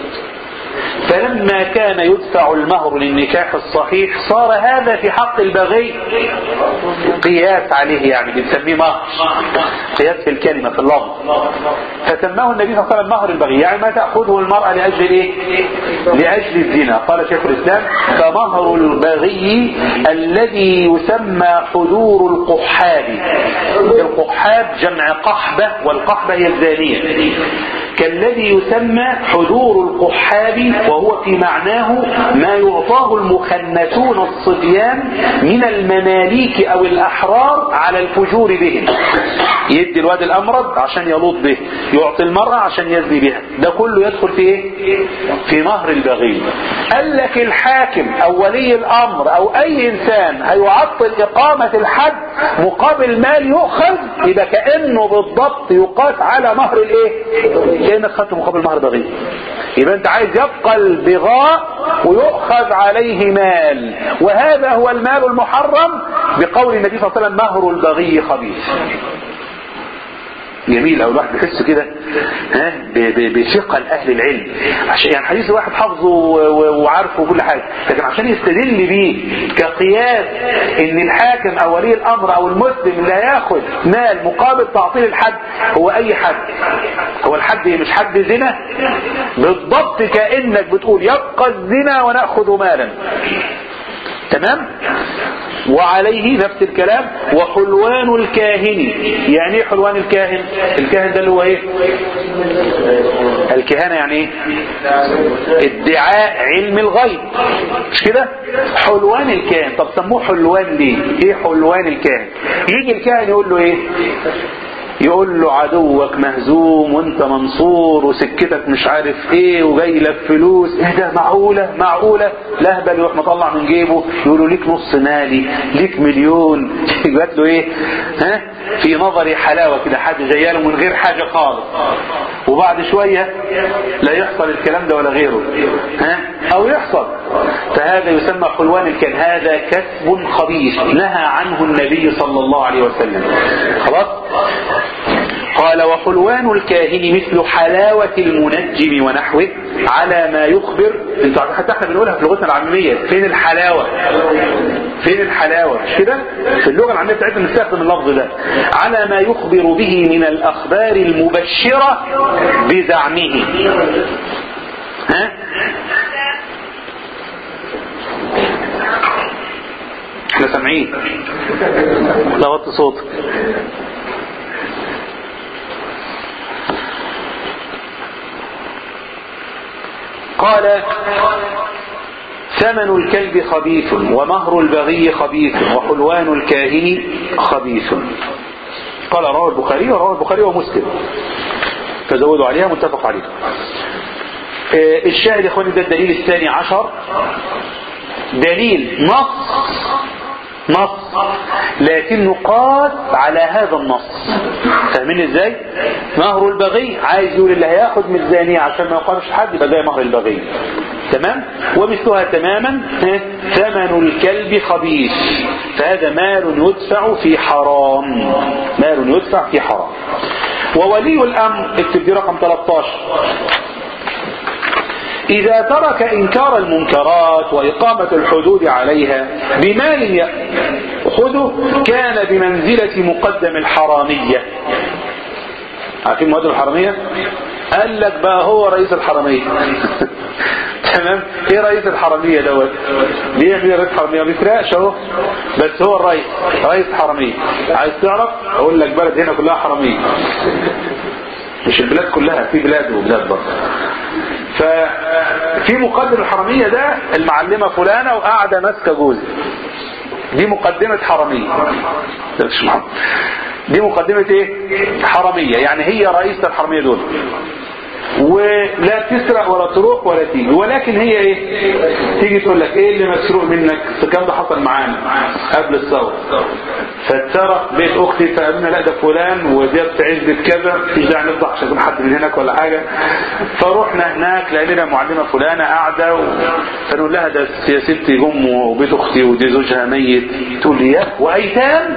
فلما كان يدفع المهر للنكاح الصحيح صار هذا في حق البغي قياس عليه يعني بنسميه مهر قياس في الكلمة في اللفظ فسماه النبي صلى الله عليه وسلم مهر البغي يعني ما تأخذه المرأة لأجل ايه لأجل الزنا قال شيخ الإسلام فمهر البغي الذي يسمى حضور القحاب القحاب جمع قحبة والقحبة هي الزانية كالذي يسمى حضور القحاب وهو في معناه ما يعطاه المخنثون الصبيان من المماليك او الاحرار على الفجور بهم يدي الواد الامرض عشان يلوط به يعطي المرأة عشان يزني بها ده كله يدخل في ايه في مهر البغي قال لك الحاكم او ولي الامر او اي انسان هيعطل اقامة الحد مقابل مال يؤخذ يبقى كأنه بالضبط يقاس على مهر الايه كأنك خدت مقابل مهر بغي يبقى انت عايز يبقى البغاء ويؤخذ عليه مال وهذا هو المال المحرم بقول النبي صلى الله عليه وسلم مهر البغي خبيث جميل او الواحد بيحس كده ها بثقل اهل العلم عشان يعني حديث الواحد حافظه وعارفه وكل حاجه لكن عشان يستدل بيه كقياس ان الحاكم او ولي الامر او المسلم اللي هياخد مال مقابل تعطيل الحد هو اي حد هو الحد مش حد زنا بالضبط كانك بتقول يبقى الزنا وناخذ مالا تمام وعليه نفس الكلام وحلوان الكاهن يعني ايه حلوان الكاهن الكاهن ده اللي هو ايه الكهانة يعني ايه ادعاء علم الغيب مش كده حلوان الكاهن طب سموه حلوان ليه ايه حلوان الكاهن يجي الكاهن يقول له ايه يقول له عدوك مهزوم وانت منصور وسكتك مش عارف ايه وجاي لك فلوس ايه ده معقولة معقولة لهبل يروح مطلع من جيبه يقول له ليك نص مالي ليك مليون جات له ايه ها في نظري حلاوة كده حد جاي له من غير حاجة خالص وبعد شوية لا يحصل الكلام ده ولا غيره ها او يحصل فهذا يسمى حلوان الكن هذا كسب خبيث نهى عنه النبي صلى الله عليه وسلم خلاص قال وحلوان الكاهن مثل حلاوة المنجم ونحوه على ما يخبر انتوا حتى احنا بنقولها في لغتنا العامية فين الحلاوة فين الحلاوة مش كده في اللغة العامية بتاعتنا بنستخدم اللفظ ده على ما يخبر به من الأخبار المبشرة بزعمه ها احنا سامعين لا وطي صوتك قال ثمن الكلب خبيث ومهر البغي خبيث وحلوان الكاهن خبيث قال رواه البخاري ورواه البخاري ومسلم فزودوا عليها متفق عليه الشاهد يا اخواني ده الدليل الثاني عشر دليل نص نص لكنه قاس على هذا النص فاهمين ازاي مهر البغي عايز يقول اللي هياخد من الزانية عشان ما يقامش حد يبقى زي مهر البغي تمام ومثلها تماما ثمن الكلب خبيث فهذا مال يدفع في حرام مال يدفع في حرام وولي الامر اكتب دي رقم 13 إذا ترك إنكار المنكرات وإقامة الحدود عليها بمال يأخذه كان بمنزلة مقدم الحرامية عارفين مقدم الحرامية قال لك بقى هو رئيس الحرمية تمام ايه رئيس الحرمية دوت بيعمل ايه رئيس الحرمية ما بيسرقش اهو بس هو الرئيس رئيس حرمية عايز تعرف اقول لك بلد هنا كلها حرمية مش البلاد كلها في بلاد وبلاد برضه ففي مقدم الحرمية ده المعلمة فلانة وقاعدة ماسكة جوزي دي مقدمة حرمية مش محمد. دي مقدمة ايه حرمية يعني هي رئيسة الحرمية دول ولا تسرق ولا تروح ولا تيجي ولكن هي ايه تيجي تقول لك ايه اللي مسروق منك الكلام ده حصل معانا قبل الثوره فاتسرق بيت اختي فقالنا لا ده فلان وجابت عزبة كذا مش داعي نفضح عشان يكون حد من هناك ولا حاجه فروحنا هناك لقينا معلمه فلانه قاعده و... فنقول لها ده يا ستي ام وبيت اختي ودي زوجها ميت تقول لي يا وايتام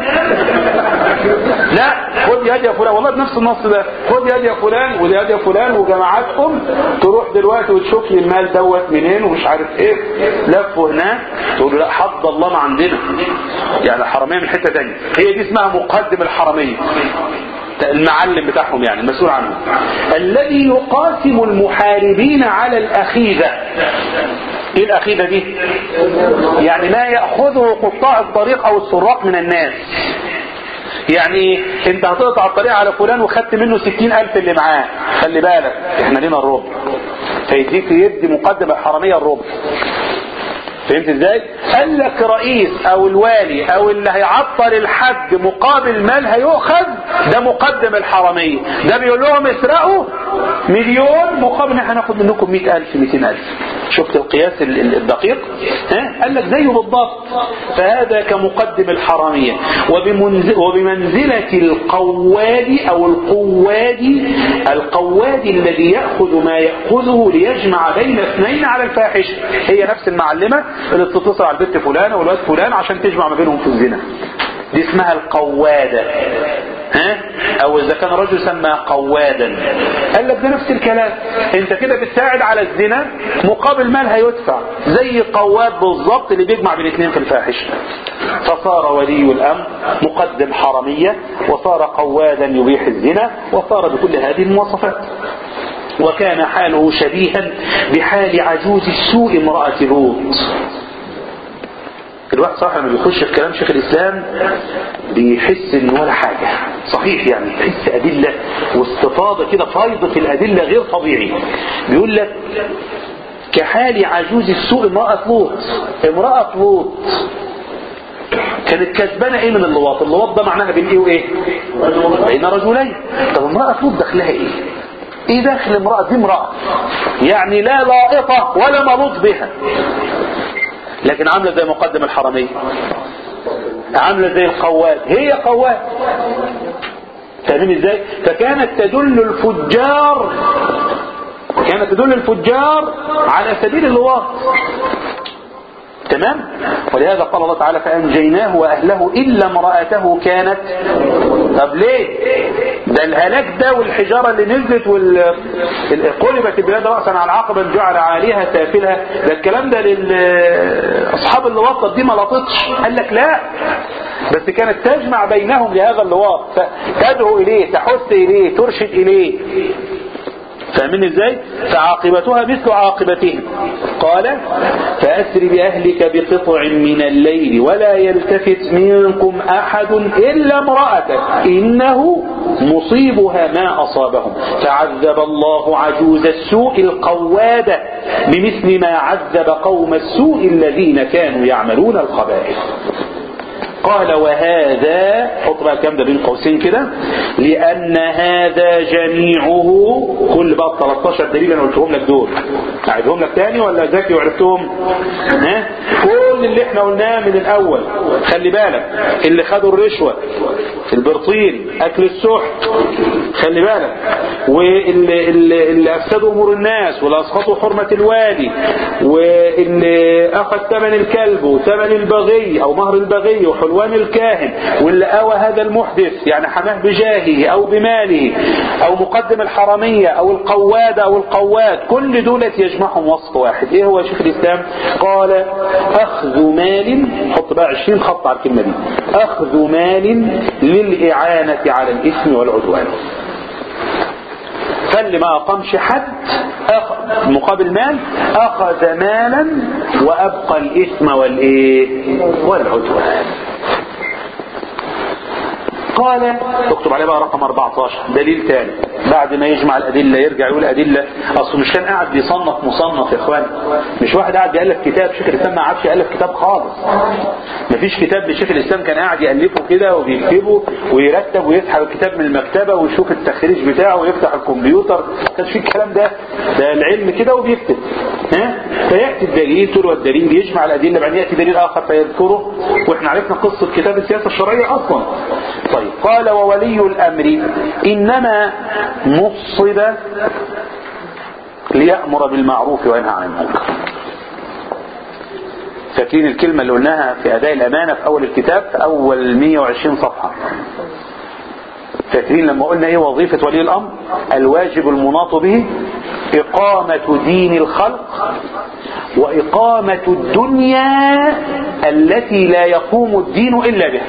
لا خد يد يا فلان والله بنفس النص ده خد يد يا فلان ودي يد يا فلان وجماعاتكم تروح دلوقتي وتشوف لي المال دوت منين ومش عارف ايه لفوا هناك تقول له لا حد الله ما عندنا يعني الحرميه من حته ثانيه هي دي اسمها مقدم الحرميه المعلم بتاعهم يعني المسؤول عنهم الذي يقاسم المحاربين على الأخيذة ايه الأخيذة دي يعني ما يأخذه قطاع الطريق او السراق من الناس يعني انت هتقطع الطريق على فلان وخدت منه ستين الف اللي معاه خلي بالك احنا لينا الربع فيديك يدي مقدم الحرمية الربع فهمت ازاي قال لك رئيس او الوالي او اللي هيعطل الحد مقابل مال هيؤخذ ده مقدم الحرمية ده بيقول لهم اسرقوا مليون مقابل احنا هناخد منكم مئة الف مئتين الف شفت القياس الدقيق ها؟ قال لك زيه بالضبط فهذا كمقدم الحرامية وبمنزل وبمنزلة القواد او القواد القواد الذي يأخذ ما يأخذه ليجمع بين اثنين على الفاحشة هي نفس المعلمة اللي بتتصل على البنت فلانة والواد فلان عشان تجمع ما بينهم في الزنا دي اسمها القوادة ها او اذا كان رجل سمى قوادا قال لك ده نفس الكلام انت كده بتساعد على الزنا مقابل مال هيدفع زي قواد بالظبط اللي بيجمع بين اثنين في الفاحشه فصار ولي الامر مقدم حرميه وصار قوادا يبيح الزنا وصار بكل هذه المواصفات وكان حاله شبيها بحال عجوز السوء امرأة لوط الواحد صراحة لما بيخش في كلام شيخ الإسلام بيحس إن ولا حاجة صحيح يعني يحس أدلة واستفاضة كده فايضة في الأدلة غير طبيعي بيقول لك كحال عجوز السوء امرأة لوط امرأة لوط كانت كسبانة ايه من اللواط اللواط ده معناها بين ايه وايه بين رجلين طب امرأة لوط دخلها ايه ايه داخل امرأة دي امرأة يعني لا لائطة ولا ملوط بها لكن عاملة زي مقدم الحرمية عاملة زي القواد هي قواد فاهمين ازاي فكانت تدل الفجار كانت تدل الفجار على سبيل اللواط تمام ولهذا قال الله تعالى فأنجيناه وأهله إلا امرأته كانت طب ليه ده الهلاك ده والحجارة اللي نزلت وال قلبت البلاد رأسا على عقبا جعل عليها سافلها ده الكلام ده لأصحاب اللواط دي ما لطتش قال لك لا بس كانت تجمع بينهم لهذا اللواط تدعو إليه تحث إليه ترشد إليه فاهمين ازاي فعاقبتها مثل عاقبتهم قال فأسر بأهلك بقطع من الليل ولا يلتفت منكم أحد إلا امرأتك إنه مصيبها ما أصابهم فعذب الله عجوز السوء القوادة بمثل ما عذب قوم السوء الذين كانوا يعملون الخبائث قال وهذا حط بقى الكلام ده بين قوسين كده لأن هذا جميعه كل بقى 13 دليل أنا قلتهم لك دول أعيدهم لك تاني ولا ذكي وعرفتهم ها كل اللي احنا قلناه من الأول خلي بالك اللي خدوا الرشوة البرطين أكل السحت خلي بالك واللي اللي, اللي أفسدوا أمور الناس واللي أسقطوا حرمة الوادي واللي أخذ ثمن الكلب وثمن البغي أو مهر البغي وحلوان الكاهن واللي آوى هذا المحدث يعني حماه بجاهه أو بماله أو مقدم الحرمية أو القواد أو القواد كل دولة يجمعهم وصف واحد إيه هو شيخ الإسلام قال أخذ مال حط بقى 20 خط على الكلمة دي أخذ مال للإعانة على الإثم والعدوان فاللي ما أقامش حد أخ- مقابل مال أخذ مالا وأبقى الإثم والإيه والعدوان قال اكتب عليه بقى رقم 14 دليل ثاني بعد ما يجمع الأدلة يرجع يقول أدلة أصله مش كان قاعد بيصنف مصنف يا إخوان مش واحد قاعد بيألف كتاب شيخ الإسلام ما عادش يألف كتاب خالص مفيش كتاب لشيخ الإسلام كان قاعد يألفه كده وبيكتبه ويرتب ويسحب الكتاب من المكتبة ويشوف التخريج بتاعه ويفتح الكمبيوتر ما كانش فيه الكلام ده ده العلم كده وبيكتب ها فيأتي الدليل تقول والدليل بيجمع الأدلة بعدين يأتي دليل آخر فيذكره وإحنا عرفنا قصة كتاب السياسة الشرعية أصلا طيب قال وولي الأمر إنما نصب ليأمر بالمعروف وينهى عن المنكر فاكرين الكلمة اللي قلناها في أداء الأمانة في أول الكتاب في أول 120 صفحة فاكرين لما قلنا ايه وظيفة ولي الأمر الواجب المناط به إقامة دين الخلق وإقامة الدنيا التي لا يقوم الدين إلا بها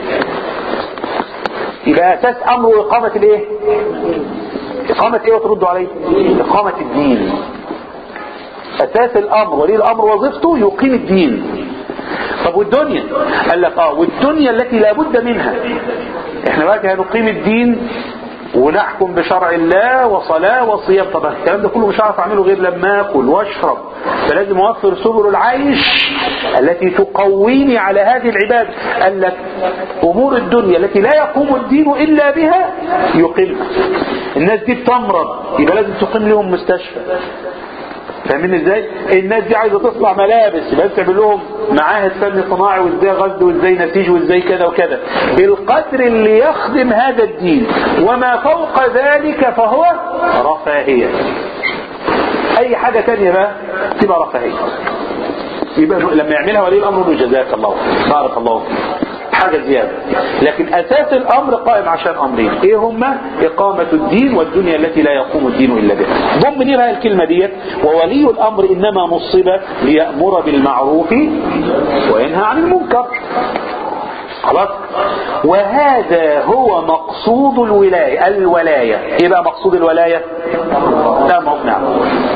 يبقى أساس أمره إقامة الإيه إقامة إيه وتردوا عليه إقامة الدين أساس الأمر ولي الأمر وظيفته يقيم الدين طب والدنيا قال لك اه والدنيا التي لا بد منها احنا بقى هنقيم الدين ونحكم بشرع الله وصلاة وصيام طبعا الكلام ده كله مش هعرف اعمله غير لما اكل واشرب فلازم اوفر سبل العيش التي تقويني على هذه العبادة قال لك امور الدنيا التي لا يقوم الدين الا بها يقيمها الناس دي بتمرض يبقى لازم تقيم لهم مستشفى فاهمين ازاي الناس دي عايزه تصنع ملابس يبقى تعمل لهم معاهد فن صناعي وازاي غزل وازاي نسيج وازاي كذا وكذا بالقدر اللي يخدم هذا الدين وما فوق ذلك فهو رفاهيه اي حاجه تانية بقى تبقى رفاهيه يبقى لما يعملها ولي الامر يقول له جزاك الله بارك الله فيك حاجة زيادة لكن أساس الأمر قائم عشان أمرين إيه هما إقامة الدين والدنيا التي لا يقوم الدين إلا بها ضم لي بقى الكلمة ديت وولي الأمر إنما نصب ليأمر بالمعروف وينهى عن المنكر خلاص وهذا هو مقصود الولاية الولاية إيه بقى مقصود الولاية لا نعم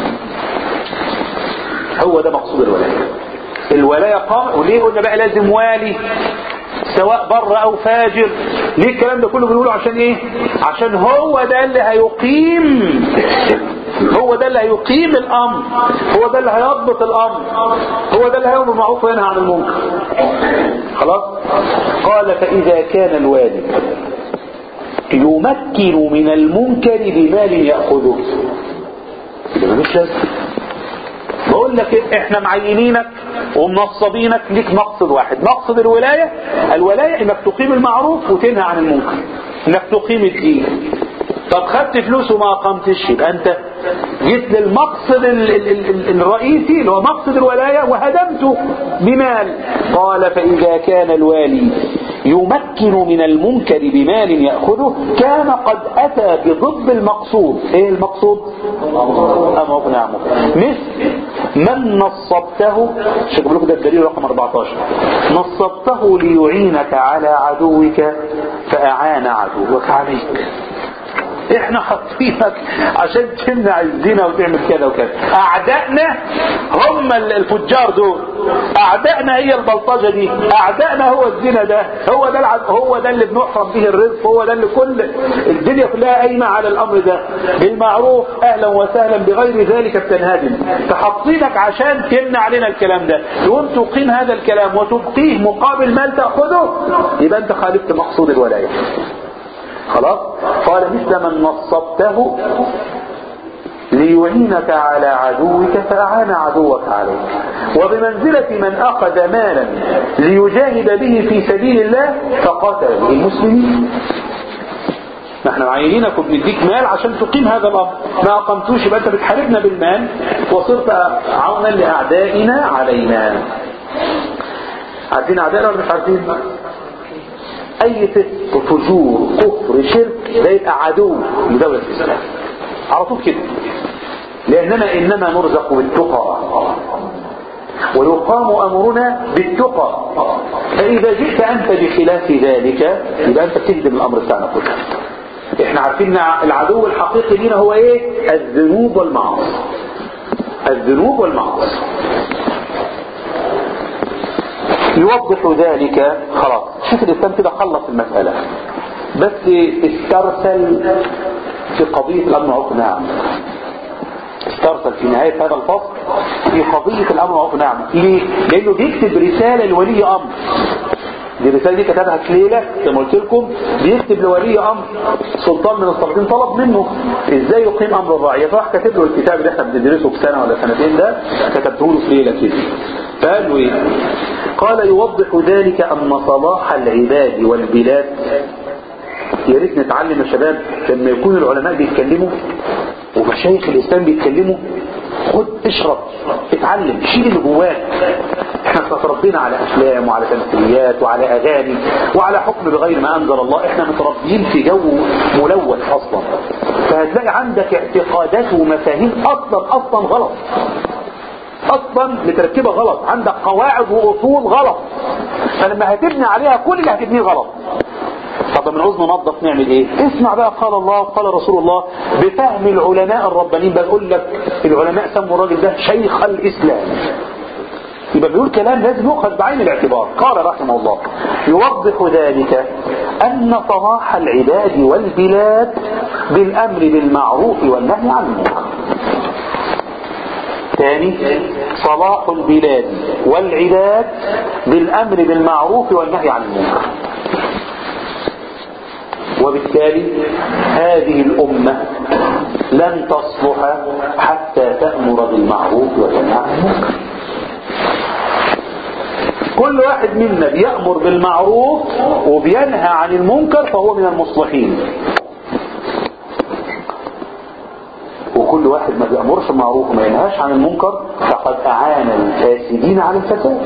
هو ده مقصود الولاية الولاية قام وليه قلنا بقى لازم والي سواء بر او فاجر ليه الكلام ده كله بنقوله عشان ايه عشان هو ده اللي هيقيم هو ده اللي هيقيم الامر هو ده اللي هيضبط الامر هو ده اللي هيأمر بالمعروف وينهى عن المنكر خلاص قال فاذا كان الوالي يمكن من المنكر بمال ياخذه يبقى ملوش لازمه بقول لك إيه؟ احنا معينينك ومنصبينك ليك مقصد واحد مقصد الولاية الولاية انك تقيم المعروف وتنهى عن المنكر انك تقيم الدين طب خدت فلوس وما اقمتش يبقى انت جيت للمقصد ال ال ال الرئيسي اللي هو مقصد الولاية وهدمته بمال قال فإذا كان الوالي يمكن من المنكر بمال يأخذه كان قد أتى بضد المقصود ايه المقصود أما أقنع مثل من نصبته شكرا لكم ده الدليل رقم 14 نصبته ليعينك على عدوك فأعان عدوك عليك احنا حاطينك عشان تمنع الزنا وتعمل كذا وكذا اعدائنا هم الفجار دول اعدائنا هي البلطجه دي اعدائنا هو الزنا ده هو ده العد... هو ده اللي بنحرم به الرزق هو ده اللي كل الدنيا كلها قايمه على الامر ده بالمعروف اهلا وسهلا بغير ذلك بتنهدم فحاطينك عشان تمنع لنا الكلام ده يقوم تقيم هذا الكلام وتبقيه مقابل مال تاخذه يبقى انت خالفت مقصود الولايه خلاص قال مثل من نصبته ليعينك على عدوك فأعان عدوك عليك وبمنزلة من أخذ مالا ليجاهد به في سبيل الله فقاتل به المسلمين نحن معينينك وبنديك مال عشان تقيم هذا الأمر ما أقمتوش يبقى أنت بتحاربنا بالمال وصرت عونا لأعدائنا علينا عارفين أعدائنا ولا مش عارفين اي فسق فجور كفر شرك ده يبقى عدو لدولة الاسلام على طول كده لاننا انما نرزق بالتقى ويقام امرنا بالتقى فاذا جئت انت بخلاف ذلك يبقى انت بتهدم الامر بتاعنا كله احنا عارفين ان العدو الحقيقي لينا هو ايه الذنوب والمعاصي الذنوب والمعاصي يوضح ذلك خلاص شوف الاسلام كده خلص المسألة بس استرسل في قضية الامر والمعروف نعم استرسل في نهاية هذا الفصل في قضية الامر والمعروف نعم ليه؟ لانه بيكتب رسالة لولي امر دي الرسالة دي كتبها في ليلة زي ما قلت لكم بيكتب لولي امر سلطان من السلاطين طلب منه ازاي يقيم امر الرعية فراح كاتب له الكتاب اللي احنا بندرسه في سنة ولا سنتين ده كتبته له في ليلة كده فقال له ايه قال يوضح ذلك ان صلاح العباد والبلاد يا ريت نتعلم يا شباب لما يكون العلماء بيتكلموا ومشايخ الاسلام بيتكلموا خد اشرب اتعلم شيل اللي جواك احنا اتربينا على افلام وعلى تمثيليات وعلى اغاني وعلى حكم بغير ما انزل الله احنا متربيين في جو ملوث اصلا فهتلاقي عندك اعتقادات ومفاهيم اصلا اصلا غلط اصلا متركبه غلط عندك قواعد واصول غلط فلما هتبني عليها كل اللي هتبنيه غلط طب من عوز ننظف نعمل ايه اسمع بقى قال الله وقال رسول الله بفهم العلماء الربانيين بقول لك العلماء سموا الراجل ده شيخ الاسلام يبقى بيقول كلام لازم يؤخذ بعين الاعتبار قال رحمه الله يوضح ذلك أن صلاح العباد والبلاد بالأمر بالمعروف والنهي عن المنكر ثاني صلاح البلاد والعباد بالأمر بالمعروف والنهي عن المنكر وبالتالي هذه الأمة لن تصلح حتى تأمر بالمعروف وتنهى عن المنكر كل واحد منا بيأمر بالمعروف وبينهى عن المنكر فهو من المصلحين وكل واحد ما بيأمرش بالمعروف وما ينهاش عن المنكر فقد أعان الفاسدين على الفساد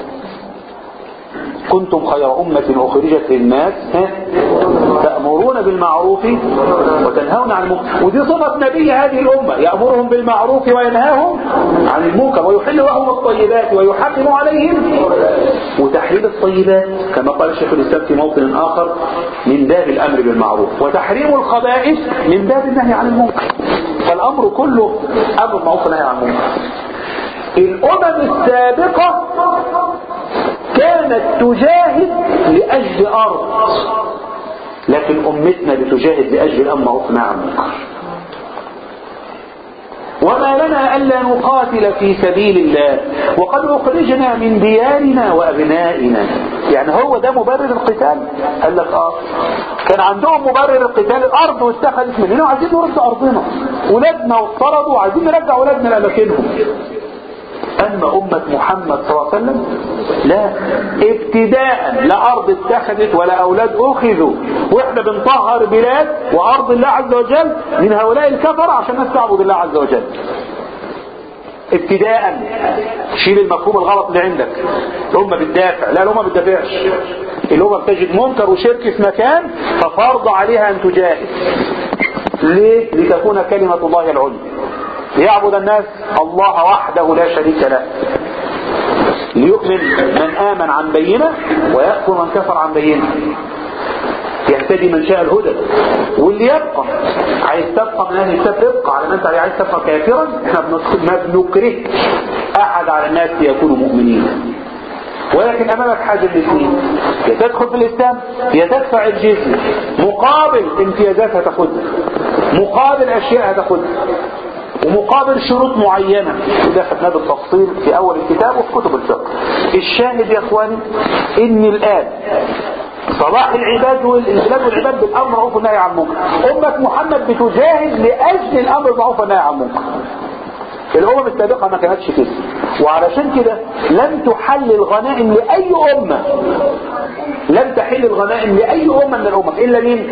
كنتم خير أمة أخرجت للناس تأمرون بالمعروف وتنهون عن المنكر ودي صفة نبي هذه الأمة يأمرهم بالمعروف وينهاهم عن المنكر ويحل لهم الطيبات ويحرم عليهم وتحريم الطيبات كما قال الشيخ الإسلام في موطن آخر من باب الأمر بالمعروف وتحريم الخبائث من باب النهي عن المنكر فالأمر كله أمر معروف ونهي عن المنكر الأمم السابقة كانت تجاهد لأجل أرض لكن أمتنا بتجاهد لأجل الأمر وقنا عن المنكر وما لنا ألا نقاتل في سبيل الله وقد أخرجنا من ديارنا وأبنائنا يعني هو ده مبرر القتال قال لك آه كان عندهم مبرر القتال الأرض واتخذت مننا وعايزين نرد أرضنا ولادنا واضطردوا وعايزين نرجع ولادنا لأماكنهم أما أمة محمد صلى الله عليه وسلم لا ابتداء لا أرض اتخذت ولا أولاد أخذوا وإحنا بنطهر بلاد وأرض الله عز وجل من هؤلاء الكفر عشان الناس تعبد الله عز وجل ابتداء شيل المفهوم الغلط اللي عندك الأمة بتدافع لا الأمة بتدافعش الأمة بتجد منكر وشرك في مكان ففرض عليها أن تجاهد ليه؟ لتكون كلمة الله العليا ليعبد الناس الله وحده لا شريك له ليؤمن من آمن عن بينه ويكفر من كفر عن بينه يهتدي من شاء الهدى واللي يبقى عايز تبقى من اهل الكتاب ابقى على ما انت عايز تبقى كافرا احنا ما بنكره احد على الناس ليكونوا مؤمنين ولكن امامك حاجه الاثنين يا تدخل في الاسلام يا تدفع الجزيه مقابل امتيازات هتاخدها مقابل اشياء هتاخدها ومقابل شروط معينة وده خدناه بالتفصيل في أول الكتاب وفي كتب الفقه الشاهد يا إخواني إن الآن صلاح العباد والبلاد والعباد بالأمر معروف والنهي عن المنكر أمة محمد بتجاهد لأجل الأمر بالمعروف والنهي عن المنكر الأمم السابقة ما كانتش كده وعلشان كده لم تحل الغنائم لأي أمة لم تحل الغنائم لأي أمة من الأمم إلا مين؟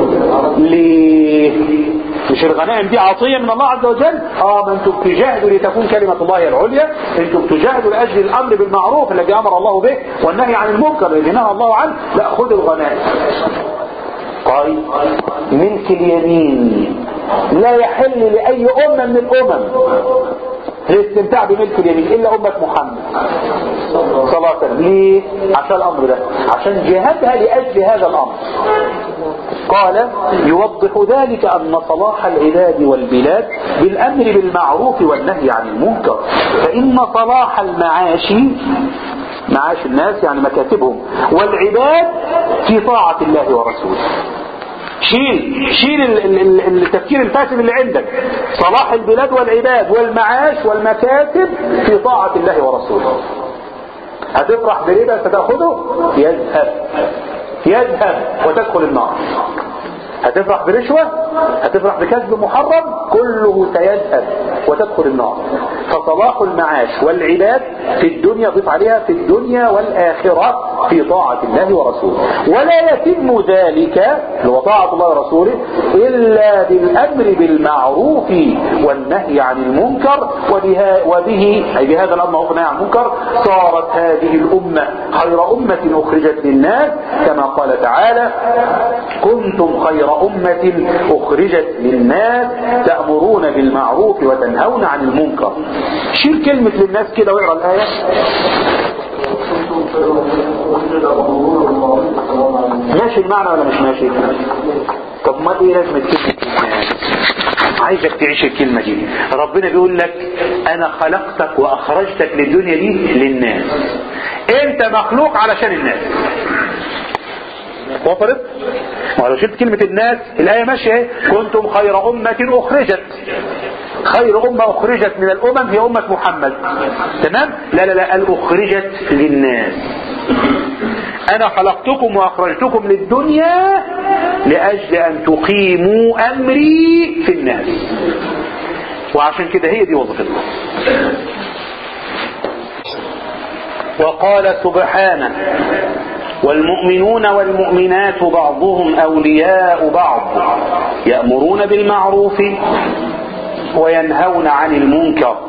ليه؟ مش الغنائم دي عطية من الله عز وجل اه ما انتم تجاهدوا لتكون كلمة الله العليا انتم تجاهدوا لأجل الأمر بالمعروف الذي أمر الله به والنهي عن المنكر الذي نهى الله عنه لا خذوا الغنائم طيب ملك اليمين لا يحل لأي أمة من الأمم الاستمتاع بملك اليمين إلا أمة محمد صلى الله عليه وسلم ليه؟ عشان الأمر ده عشان جهادها لأجل هذا الأمر قال يوضح ذلك أن صلاح العباد والبلاد بالأمر بالمعروف والنهي عن المنكر فإن صلاح المعاش معاش الناس يعني مكاتبهم والعباد في طاعة الله ورسوله شيل شيل التفكير الفاسد اللي عندك صلاح البلاد والعباد والمعاش والمكاتب في طاعة الله ورسوله هتفرح بربا ستأخذه يذهب يذهب وتدخل النار هتفرح برشوة هتفرح بكسب محرم كله سيذهب وتدخل النار فصلاح المعاش والعباد في الدنيا ضيف عليها في الدنيا والآخرة في طاعة الله ورسوله ولا يتم ذلك هو طاعة الله ورسوله إلا بالأمر بالمعروف والنهي عن المنكر وبها وبه أي بهذا الأمر والنهي عن المنكر صارت هذه الأمة خير أمة أخرجت للناس كما قال تعالى كنتم خير أمة أخرجت للناس تأمرون بالمعروف وتنهون عن المنكر شيل كلمة للناس كده واقرا الآية ماشي المعنى ولا مش ماشي طب ما ايه لازمة كلمة للناس عايزك تعيش الكلمة دي ربنا بيقول لك انا خلقتك واخرجتك للدنيا دي للناس انت مخلوق علشان الناس وصلت ولو شلت كلمة الناس الآية ماشية اهي كنتم خير أمة أخرجت خير أمة أخرجت من الأمم هي أمة محمد تمام لا لا لا الأخرجت للناس أنا خلقتكم وأخرجتكم للدنيا لأجل أن تقيموا أمري في الناس وعشان كده هي دي وظيفتنا وقال سبحانه والمؤمنون والمؤمنات بعضهم أولياء بعض يأمرون بالمعروف وينهون عن المنكر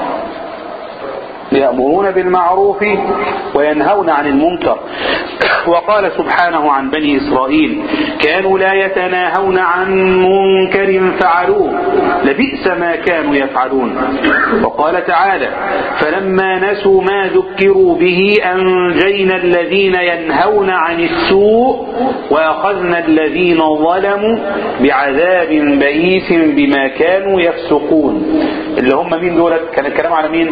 يأمرون بالمعروف وينهون عن المنكر وقال سبحانه عن بني إسرائيل كانوا لا يتناهون عن منكر فعلوه لبئس ما كانوا يفعلون وقال تعالى فلما نسوا ما ذكروا به أنجينا الذين ينهون عن السوء وأخذنا الذين ظلموا بعذاب بئيس بما كانوا يفسقون اللي هم مين دولت كان الكلام على مين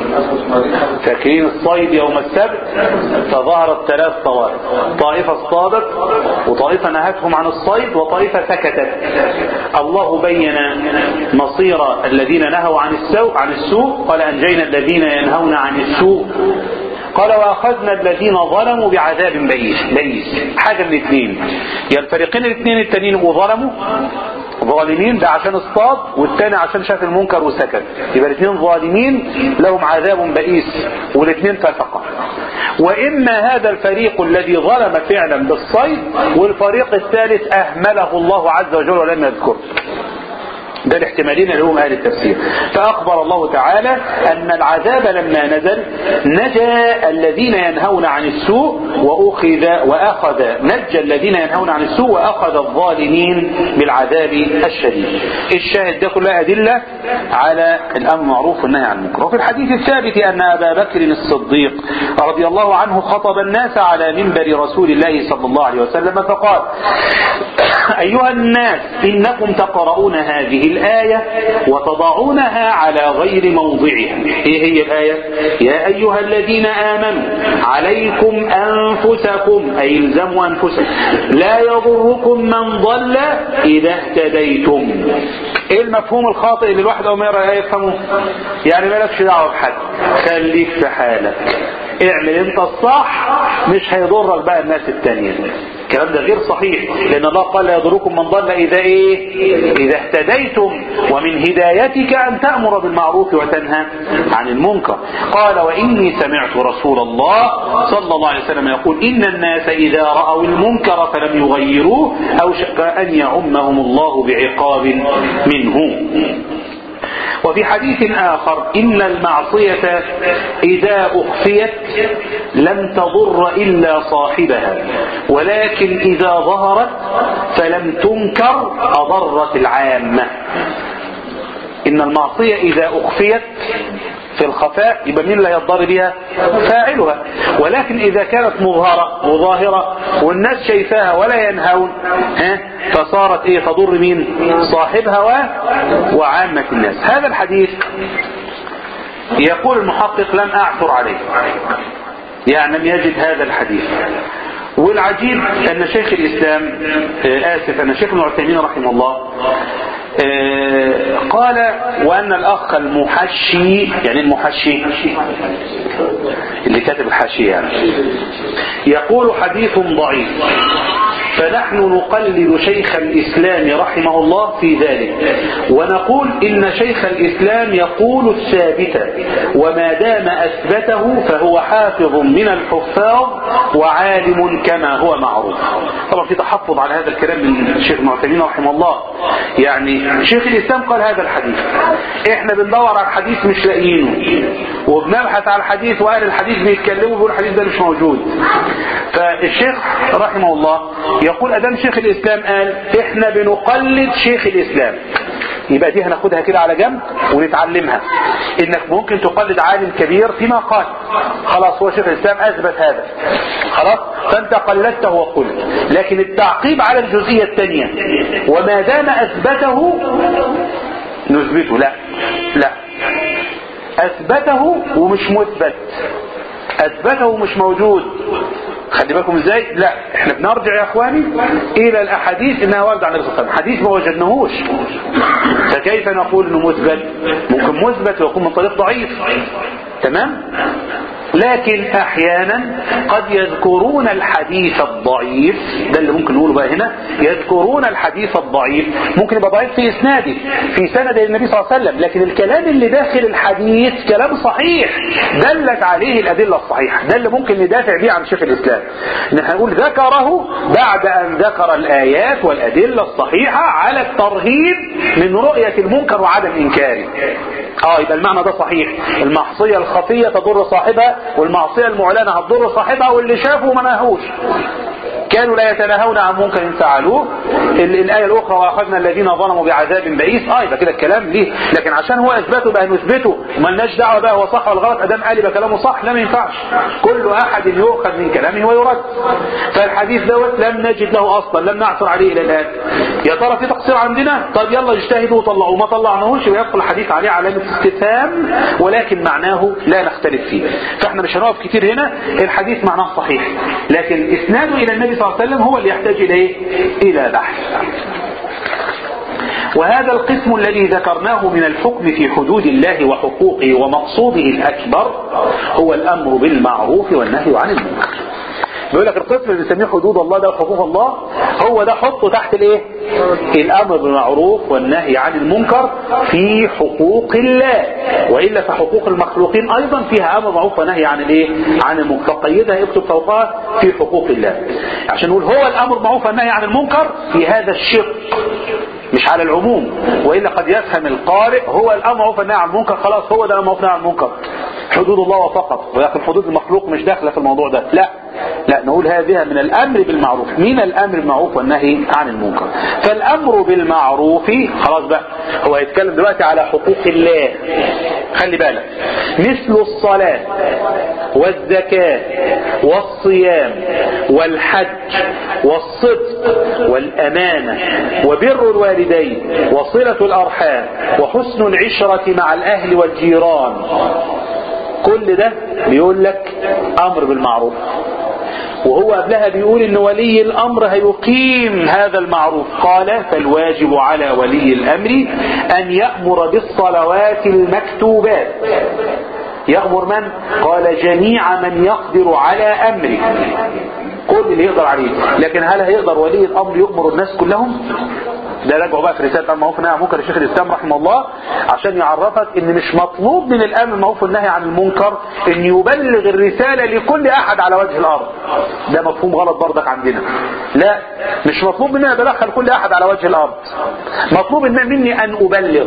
فاكرين الصيد يوم السبت فظهرت ثلاث طوائف طائفة اصطادت وطائفة نهتهم عن الصيد وطائفة سكتت الله بين مصير الذين نهوا عن السوء عن السوء قال أنجينا الذين ينهون عن السوء قال واخذنا الذين ظلموا بعذاب بئيس بئيس حاجه من الاثنين يا الفريقين الاثنين التانيين وظلموا ظالمين ده عشان اصطاد والتاني عشان شاف المنكر وسكت يبقى الاثنين ظالمين لهم عذاب بئيس والاثنين فسقة واما هذا الفريق الذي ظلم فعلا بالصيد والفريق الثالث اهمله الله عز وجل ولم يذكره ده الاحتمالين اللي هم اهل التفسير فاخبر الله تعالى ان العذاب لما نزل نجا الذين ينهون عن السوء واخذ واخذ نجى الذين ينهون عن السوء واخذ الظالمين بالعذاب الشديد الشاهد ده كلها ادله على الامر المعروف والنهي عن المنكر وفي الحديث الثابت ان ابا بكر الصديق رضي الله عنه خطب الناس على منبر رسول الله صلى الله عليه وسلم فقال ايها الناس انكم تقرؤون هذه الآية وتضعونها على غير موضعها ايه هي الآية يا أيها الذين آمنوا عليكم أنفسكم أي الزموا أنفسكم لا يضركم من ضل إذا اهتديتم ايه المفهوم الخاطئ اللي الواحد اول ما يقرا يفهمه يعني مالكش دعوه بحد خليك في حالك اعمل انت الصح مش هيضرك بقى الناس التانية الكلام ده غير صحيح لان الله قال لا يضركم من ضل اذا ايه اذا اهتديتم ومن هدايتك ان تأمر بالمعروف وتنهى عن المنكر قال واني سمعت رسول الله صلى الله عليه وسلم يقول ان الناس اذا رأوا المنكر فلم يغيروه اوشك ان يعمهم الله بعقاب منه وفي حديث آخر إن المعصية إذا أخفيت لم تضر إلا صاحبها ولكن إذا ظهرت فلم تنكر أضرت العامة إن المعصية إذا أخفيت في الخفاء يبقى مين اللي هيضر بها فاعلها ولكن اذا كانت مظهرة وظاهرة والناس شايفاها ولا ينهون ها فصارت ايه تضر مين صاحبها و... وعامة الناس هذا الحديث يقول المحقق لم اعثر عليه يعني لم يجد هذا الحديث والعجيب ان شيخ الاسلام آه اسف ان شيخ ابن عثيمين رحمه الله آه قال وان الاخ المحشي يعني المحشي اللي كاتب الحاشيه يعني يقول حديث ضعيف فنحن نقلد شيخ الإسلام رحمه الله في ذلك ونقول إن شيخ الإسلام يقول الثابت وما دام أثبته فهو حافظ من الحفاظ وعالم كما هو معروف طبعا في تحفظ على هذا الكلام من الشيخ ابن عثيمين رحمه الله يعني شيخ الإسلام قال هذا الحديث احنا بندور على الحديث مش لاقيينه وبنبحث على الحديث وأهل الحديث بيتكلموا بيقولوا الحديث ده مش موجود فالشيخ رحمه الله يقول ادام شيخ الاسلام قال احنا بنقلد شيخ الاسلام يبقى دي هناخدها كده على جنب ونتعلمها انك ممكن تقلد عالم كبير فيما قال خلاص هو شيخ الاسلام اثبت هذا خلاص فانت قلدته وقلت لكن التعقيب على الجزئية الثانية وما دام اثبته نثبته لا لا اثبته ومش مثبت اثبته ومش موجود خلي بالكم ازاي لا احنا بنرجع يا اخواني الى الاحاديث انها وارده عن الرسول صلى الله عليه وسلم حديث ما وجدناهوش فكيف نقول انه مثبت ممكن مثبت ويكون من طريق ضعيف تمام لكن احيانا قد يذكرون الحديث الضعيف ده اللي ممكن نقوله بقى هنا يذكرون الحديث الضعيف ممكن يبقى ضعيف في اسناده في سند النبي صلى الله عليه وسلم لكن الكلام اللي داخل الحديث كلام صحيح دلت عليه الادله الصحيحه ده اللي ممكن ندافع بيه عن شيخ الاسلام ان احنا نقول ذكره بعد ان ذكر الايات والادله الصحيحه على الترهيب من رؤيه المنكر وعدم انكاره اه يبقى المعنى ده صحيح المعصيه الخفيه تضر صاحبها والمعصية المعلنة هتضر صاحبها واللي شافه ما نهوش كانوا لا يتناهون عن منكر فعلوه الآية الأخرى وأخذنا الذين ظلموا بعذاب بئيس اه يبقى كده الكلام ليه لكن عشان هو أثبته بقى نثبته ومالناش دعوة بقى هو صح ولا غلط أدام قال يبقى كلامه صح لا ما ينفعش كل أحد يؤخذ من كلامه ويرد فالحديث دوت لم نجد له أصلا لم نعثر عليه إلى الآن يا ترى في تقصير عندنا طب يلا اجتهدوا وطلعوا ما طلعناهوش ويدخل الحديث عليه علامة استفهام ولكن معناه لا نختلف فيه فاحنا مش هنقف كتير هنا الحديث معناه صحيح لكن اسناده إلى النبي صلى الله عليه وسلم هو اللي يحتاج إلى إلى بحث وهذا القسم الذي ذكرناه من الحكم في حدود الله وحقوقه ومقصوده الأكبر هو الأمر بالمعروف والنهي عن المنكر بيقول لك القسم اللي بنسميه حدود الله ده وحقوق الله هو ده حطه تحت الايه الامر بالمعروف والنهي عن المنكر في حقوق الله والا فحقوق المخلوقين ايضا فيها امر معروف ونهي عن الايه عن المنكر فقيدها يكتب فوقها في حقوق الله عشان نقول هو الامر بالمعروف والنهي عن المنكر في هذا الشق مش على العموم وإلا قد يفهم القارئ هو الأمر معروف النهي عن المنكر خلاص هو ده الأمر معروف عن المنكر حدود الله فقط ولكن حدود المخلوق مش داخله في الموضوع ده لا لا نقول هذه من الأمر بالمعروف من الأمر بالمعروف والنهي عن المنكر فالأمر بالمعروف خلاص بقى هو هيتكلم دلوقتي على حقوق الله خلي بالك مثل الصلاة والزكاة والصيام والحج والصدق والأمانة وبر الوالدين وصلة الأرحام وحسن العشرة مع الأهل والجيران كل ده بيقول لك أمر بالمعروف وهو قبلها بيقول ان ولي الامر هيقيم هذا المعروف قال فالواجب على ولي الامر ان يأمر بالصلوات المكتوبات يأمر من قال جميع من يقدر على امره كل اللي يقدر عليه لكن هل هيقدر ولي الامر يأمر الناس كلهم ده راجعوا بقى في رسالة المعروف والنهي عن المنكر الشيخ الإسلام رحمه الله عشان يعرفك ان مش مطلوب من الامر المعروف والنهي عن المنكر ان يبلغ الرسالة لكل احد على وجه الارض ده مفهوم غلط برضك عندنا لا مش مطلوب مني ابلغها لكل احد على وجه الارض مطلوب مني ان ابلغ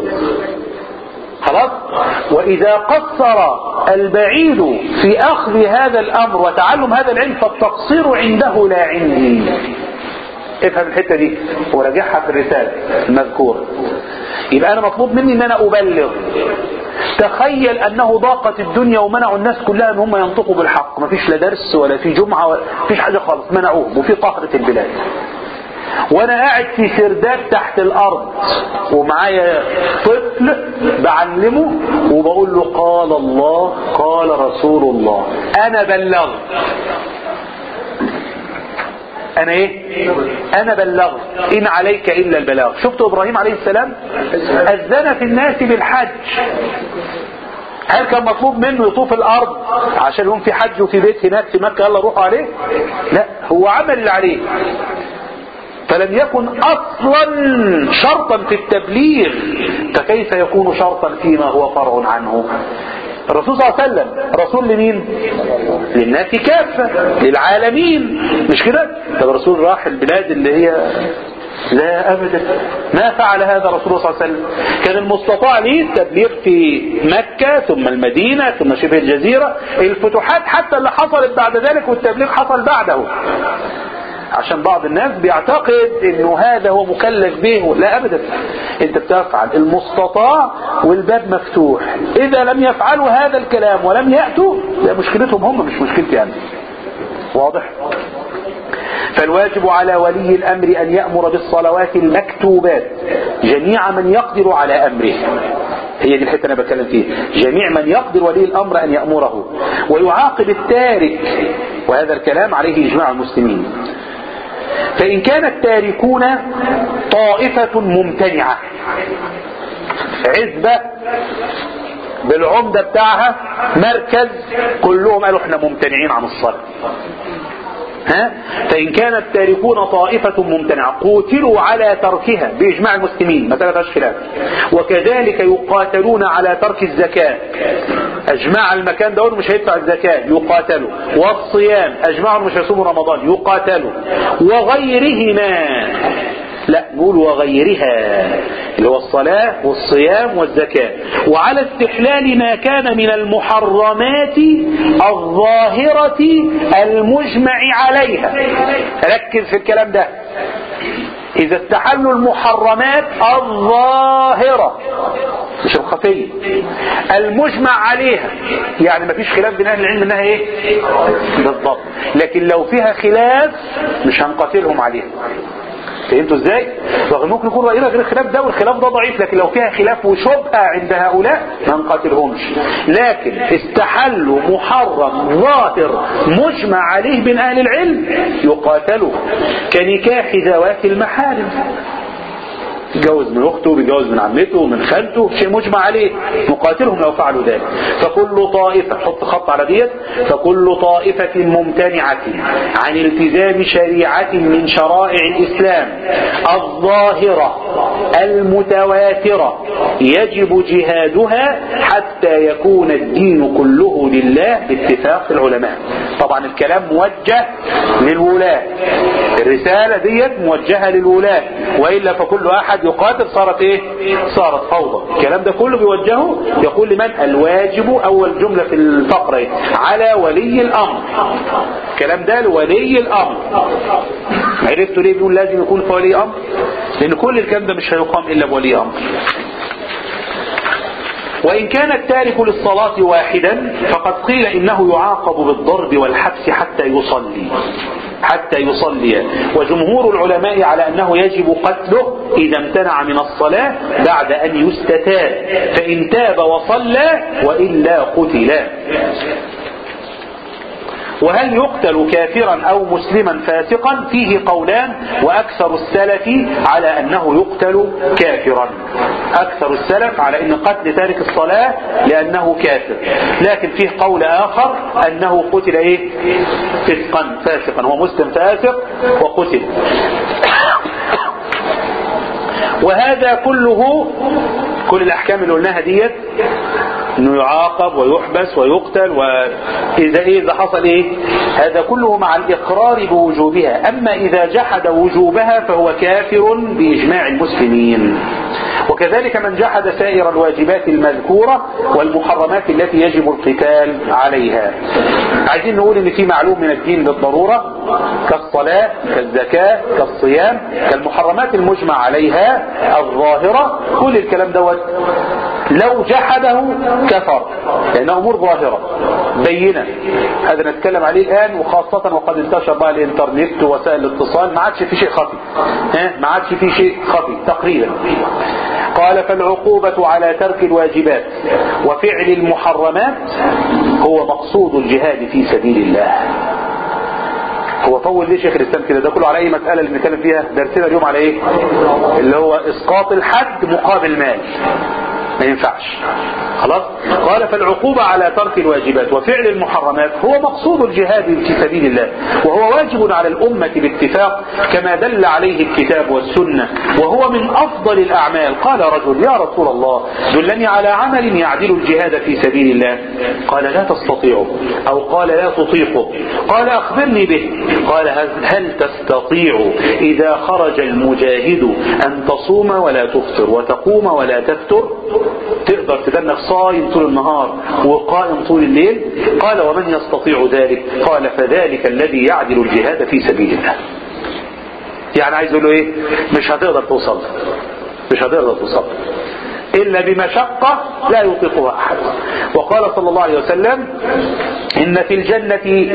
خلاص واذا قصر البعيد في اخذ هذا الامر وتعلم هذا العلم فالتقصير عنده لا عندي افهم الحته دي وراجعها في الرساله المذكوره يبقى انا مطلوب مني ان انا ابلغ تخيل انه ضاقت الدنيا ومنعوا الناس كلها ان هم ينطقوا بالحق مفيش لا درس ولا في جمعة ولا فيش حاجة خالص منعوهم وفي قهرة البلاد وانا قاعد في سرداب تحت الارض ومعايا طفل بعلمه وبقول له قال الله قال رسول الله انا بلغت انا ايه انا بلغت ان عليك الا البلاغ شفت ابراهيم عليه السلام اذن في الناس بالحج هل كان مطلوب منه يطوف الارض عشان يقوم في حج وفي بيت هناك في مكة يلا روحوا عليه لا هو عمل اللي عليه فلم يكن اصلا شرطا في التبليغ فكيف يكون شرطا فيما هو فرع عنه الرسول صلى الله عليه وسلم رسول لمين للناس كافة للعالمين مش كده طب الرسول راح البلاد اللي هي لا ابدا ما فعل هذا رسول الله صلى الله عليه وسلم كان المستطاع ليه التبليغ في مكة ثم المدينة ثم شبه الجزيرة الفتوحات حتى اللي حصلت بعد ذلك والتبليغ حصل بعده عشان بعض الناس بيعتقد انه هذا هو مكلف به لا ابدا انت بتفعل المستطاع والباب مفتوح اذا لم يفعلوا هذا الكلام ولم يأتوا ده مشكلتهم هم مش مشكلتي انا واضح فالواجب على ولي الامر ان يأمر بالصلوات المكتوبات جميع من يقدر على امره هي دي الحته انا بتكلم فيها جميع من يقدر ولي الامر ان يأمره ويعاقب التارك وهذا الكلام عليه اجماع المسلمين فإن كان التاركون طائفة ممتنعة عزبة بالعمدة بتاعها مركز كلهم قالوا احنا ممتنعين عن الصلاة ها؟ فإن كان التاركون طائفة ممتنعة قوتلوا على تركها بإجماع المسلمين ما فيهاش خلاف وكذلك يقاتلون على ترك الزكاة أجمع المكان ده مش هيدفع الزكاة يقاتلوا والصيام أجمعوا مش هيصوموا رمضان يقاتلوا وغيرهما لا نقول وغيرها اللي هو الصلاة والصيام والزكاة وعلى استحلال ما كان من المحرمات الظاهرة المجمع عليها ركز في الكلام ده إذا استحلوا المحرمات الظاهرة مش الخفية المجمع عليها يعني ما فيش خلاف بين أهل العلم إنها إيه بالضبط لكن لو فيها خلاف مش هنقاتلهم عليها فهمتوا ازاي رغم ممكن يكون رأينا غير الخلاف ده والخلاف ده ضعيف لكن لو فيها خلاف وشبهة عند هؤلاء ما نقاتلهمش لكن استحلوا محرم ظاهر مجمع عليه بين اهل العلم يقاتلوا كنكاح ذوات المحارم بيتجوز من اخته بيتجوز من عمته ومن خالته شيء مجمع عليه نقاتلهم لو فعلوا ذلك فكل طائفة حط خط على ديت فكل طائفة ممتنعة عن التزام شريعة من شرائع الإسلام الظاهرة المتواترة يجب جهادها حتى يكون الدين كله لله باتفاق العلماء طبعا الكلام موجه للولاة الرسالة ديت موجهة للولاة وإلا فكل أحد يقاتل صارت إيه صارت فوضى الكلام ده كله بيوجهه يقول لمن الواجب أول جملة في الفقرة إيه؟ على ولي الأمر الكلام ده لولي الأمر عرفتوا ليه بيقول لازم يكون في ولي أمر لأن كل الكلام ده مش هيقام إلا بولي أمر وإن كان التارك للصلاة واحدا فقد قيل إنه يعاقب بالضرب والحبس حتى يصلي حتى يصلي وجمهور العلماء على أنه يجب قتله إذا امتنع من الصلاة بعد أن يستتاب فإن تاب وصلى وإلا قتلا وهل يقتل كافرا او مسلما فاسقا فيه قولان واكثر السلف على انه يقتل كافرا اكثر السلف على ان قتل تارك الصلاة لانه كافر لكن فيه قول اخر انه قتل ايه فسقا فاسقا هو مسلم فاسق وقتل وهذا كله كل الاحكام اللي قلناها ديت انه يعاقب ويحبس ويقتل واذا ايه اذا حصل ايه هذا كله مع الاقرار بوجوبها اما اذا جحد وجوبها فهو كافر باجماع المسلمين وكذلك من جحد سائر الواجبات المذكورة والمحرمات التي يجب القتال عليها عايزين نقول ان في معلوم من الدين بالضرورة كالصلاة كالزكاة كالصيام كالمحرمات المجمع عليها الظاهرة كل الكلام دوت لو جحده كفر لأنها أمور ظاهرة بينة هذا نتكلم عليه الآن وخاصة وقد انتشر بقى الإنترنت ووسائل الاتصال ما عادش في شيء خفي ها ما عادش في شيء خفي تقريبا قال فالعقوبة على ترك الواجبات وفعل المحرمات هو مقصود الجهاد في سبيل الله هو طول ليه شيخ الاسلام كده ده كله على اي مسألة اللي بنتكلم فيها درسنا اليوم على ايه اللي هو اسقاط الحد مقابل مال ما ينفعش خلاص قال فالعقوبة على ترك الواجبات وفعل المحرمات هو مقصود الجهاد في سبيل الله وهو واجب على الأمة باتفاق كما دل عليه الكتاب والسنة وهو من أفضل الأعمال قال رجل يا رسول الله دلني على عمل يعدل الجهاد في سبيل الله قال لا تستطيعه أو قال لا تطيقه قال أخبرني به قال هل تستطيع إذا خرج المجاهد أن تصوم ولا تفطر وتقوم ولا تفتر تقدر تدنك صايم طول النهار وقائم طول الليل قال ومن يستطيع ذلك قال فذلك الذي يعدل الجهاد في سبيل الله يعني عايز يقول له ايه مش هتقدر توصل مش هتقدر توصل إلا بمشقة لا يطيقها أحد وقال صلى الله عليه وسلم إن في الجنة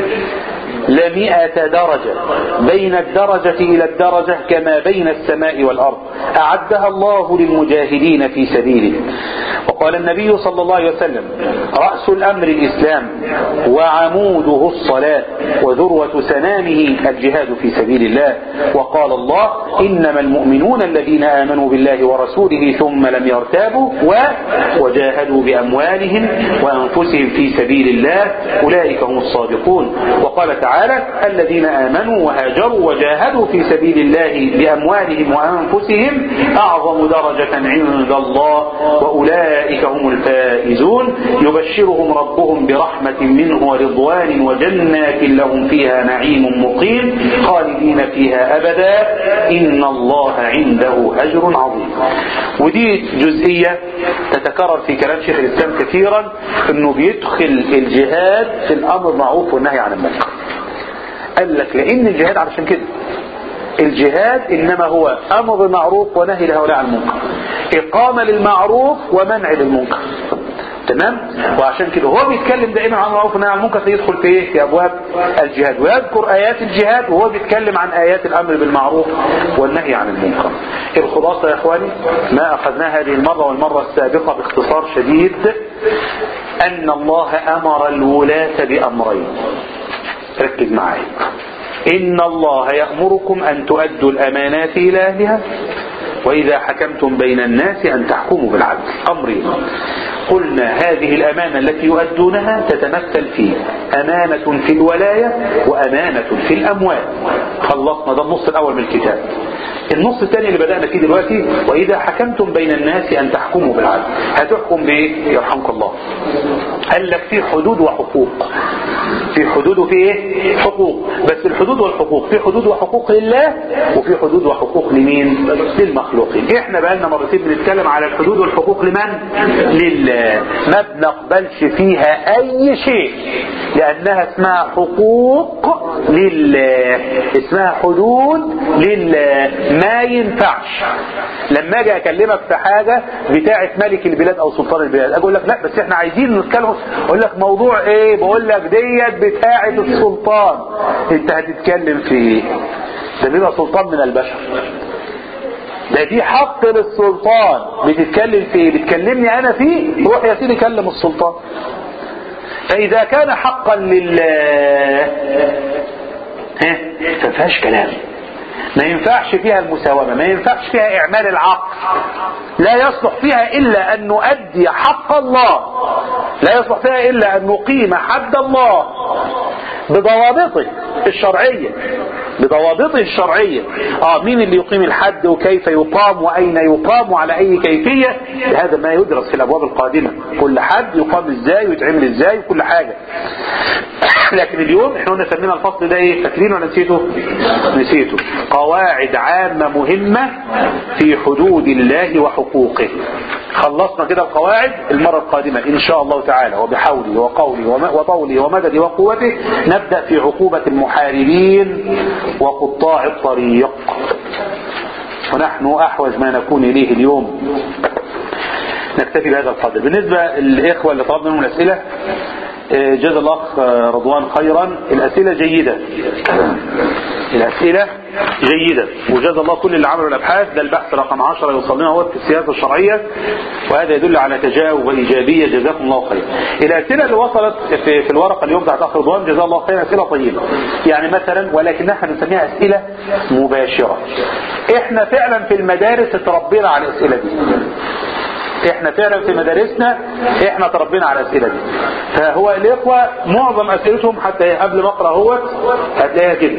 لمئة درجة بين الدرجة إلى الدرجة كما بين السماء والأرض أعدها الله للمجاهدين في سبيله وقال النبي صلى الله عليه وسلم رأس الأمر الإسلام وعموده الصلاة وذروة سنامه الجهاد في سبيل الله وقال الله إنما المؤمنون الذين آمنوا بالله ورسوله ثم لم يرتابوا وجاهدوا بأموالهم وأنفسهم في سبيل الله أولئك هم الصادقون وقال تعالى الذين آمنوا وهاجروا وجاهدوا في سبيل الله بأموالهم وأنفسهم أعظم درجة عند الله وأولئك هم الفائزون يبشرهم ربهم برحمة منه ورضوان وجنات لهم فيها نعيم مقيم خالدين فيها أبدا إن الله عنده أجر عظيم ودي جزئية تتكرر في كلام شيخ الإسلام كثيرا أنه بيدخل الجهاد في الأمر المعروف والنهي عن المنكر قال لك لأن الجهاد علشان كده الجهاد إنما هو أمر معروف ونهي لهؤلاء عن المنكر إقامة للمعروف ومنع للمنكر تمام وعشان كده هو بيتكلم دائما عن المعروف والنهي عن المنكر فيدخل في ايه في ابواب الجهاد ويذكر ايات الجهاد وهو بيتكلم عن ايات الامر بالمعروف والنهي عن المنكر الخلاصه يا اخواني ما اخذناه هذه المره والمره السابقه باختصار شديد ان الله امر الولاة بامرين ركز معايا إن الله يأمركم أن تؤدوا الأمانات إلى أهلها وإذا حكمتم بين الناس أن تحكموا بالعدل أمرين قلنا هذه الأمانة التي يؤدونها تتمثل في أمانة في الولاية وأمانة في الأموال خلصنا ده النص الأول من الكتاب النص الثاني اللي بدأنا فيه دلوقتي وإذا حكمتم بين الناس أن تحكموا بالعدل هتحكم بإيه يرحمك الله قال لك في حدود وحقوق في حدود وفي ايه حقوق بس الحدود والحقوق في حدود وحقوق لله وفي حدود وحقوق لمين للمخلوقين احنا بقالنا مرتين بنتكلم على الحدود والحقوق لمن لله ما بنقبلش فيها اي شيء لانها اسمها حقوق لله اسمها حدود لله ما ينفعش لما اجي اكلمك في حاجة بتاعة ملك البلاد او سلطان البلاد اقول لك لا بس احنا عايزين نتكلم اقول لك موضوع ايه بقول لك ديت بتاعة السلطان انت هتتكلم في ايه ده بيبقى سلطان من البشر ده دي حق للسلطان بتتكلم في ايه بتكلمني انا فيه روح يا سيدي كلم السلطان فاذا كان حقا لله ها ففيهاش كلام ما ينفعش فيها المساومة ما ينفعش فيها إعمال العقل لا يصلح فيها إلا أن نؤدي حق الله لا يصلح فيها إلا أن نقيم حد الله بضوابطه الشرعية بضوابطه الشرعية اه مين اللي يقيم الحد وكيف يقام واين يقام وعلى اي كيفية هذا ما يدرس في الابواب القادمة كل حد يقام ازاي ويتعمل ازاي وكل حاجة لكن اليوم احنا قلنا سمينا الفصل ده ايه فاكرين ولا نسيته نسيته قواعد عامة مهمة في حدود الله وحقوقه خلصنا كده القواعد المرة القادمة إن شاء الله تعالى وبحولي وقولي وطولي ومددي وقوتي نبدأ في عقوبة المحاربين وقطاع الطريق ونحن أحوج ما نكون إليه اليوم نكتفي بهذا القدر بالنسبة للإخوة اللي طلبنا منهم الأسئلة جزا الأخ رضوان خيرا الأسئلة جيدة الأسئلة جيدة وجزا الله كل اللي عملوا الأبحاث ده البحث رقم 10 يوصل لنا هو في السياسة الشرعية وهذا يدل على تجاوب وإيجابية جزاكم الله خير الأسئلة اللي وصلت في, في الورقة اليوم بتاعت أخ رضوان جزا الله خير أسئلة طيبة يعني مثلا ولكن احنا بنسميها أسئلة مباشرة احنا فعلا في المدارس اتربينا على الأسئلة دي احنا فعلا في مدارسنا احنا تربينا على الاسئله دي فهو الاخوه معظم اسئلتهم حتى قبل ما اقرا اهوت هتلاقيها كده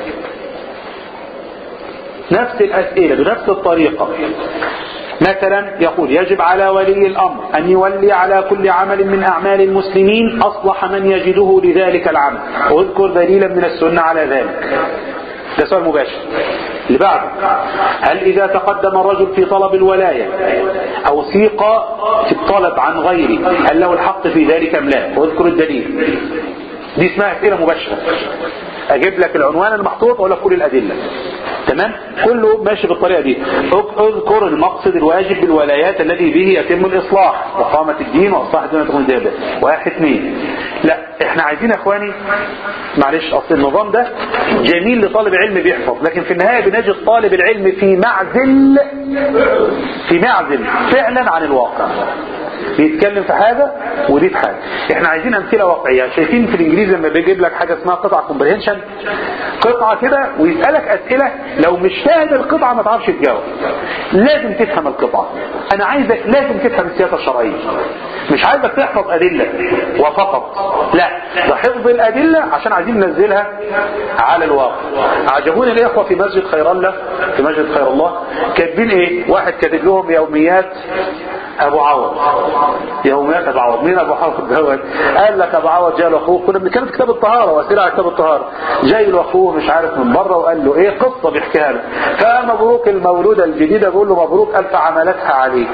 نفس الاسئله بنفس الطريقه مثلا يقول يجب على ولي الأمر أن يولي على كل عمل من أعمال المسلمين أصلح من يجده لذلك العمل واذكر دليلا من السنة على ذلك ده سؤال مباشر اللي بعده هل إذا تقدم الرجل في طلب الولاية أو سيق في الطلب عن غيره هل له الحق في ذلك أم لا واذكر الدليل دي اسمها أسئلة مباشرة أجيب لك العنوان المحطوط وأقول لك كل الأدلة تمام كله ماشي بالطريقة دي اذكر المقصد الواجب بالولايات الذي به يتم الإصلاح وقامة الدين وإصلاح الدين تكون دابة واحد اثنين لا احنا عايزين يا اخواني معلش اصل النظام ده جميل لطالب علم بيحفظ لكن في النهاية بنجد طالب العلم في معزل في معزل فعلا عن الواقع بيتكلم في حاجة ودي في حاجة احنا عايزين امثلة واقعية شايفين في الانجليزي لما بيجيب لك حاجة اسمها قطعة كومبريهنشن قطعة كده ويسألك اسئلة لو مش فاهم القطعة ما تعرفش تجاوب لازم تفهم القطعة انا عايزك لازم تفهم السياسة الشرعية مش عايزك تحفظ ادلة وفقط لا ده حفظ الادلة عشان عايزين ننزلها على الواقع عجبوني الاخوة في مسجد خير الله في مسجد خير الله كاتبين ايه واحد كاتب لهم يوميات ابو عوض يوميات ابو عوض مين ابو عوض دوت قال لك ابو عوض جاء له اخوه كنا بنتكلم في كتاب الطهاره واسئله على كتاب الطهاره جاي له اخوه مش عارف من بره وقال له ايه قصه بيحكيها له فمبروك المولوده الجديده بيقول له مبروك الف عملتها عليه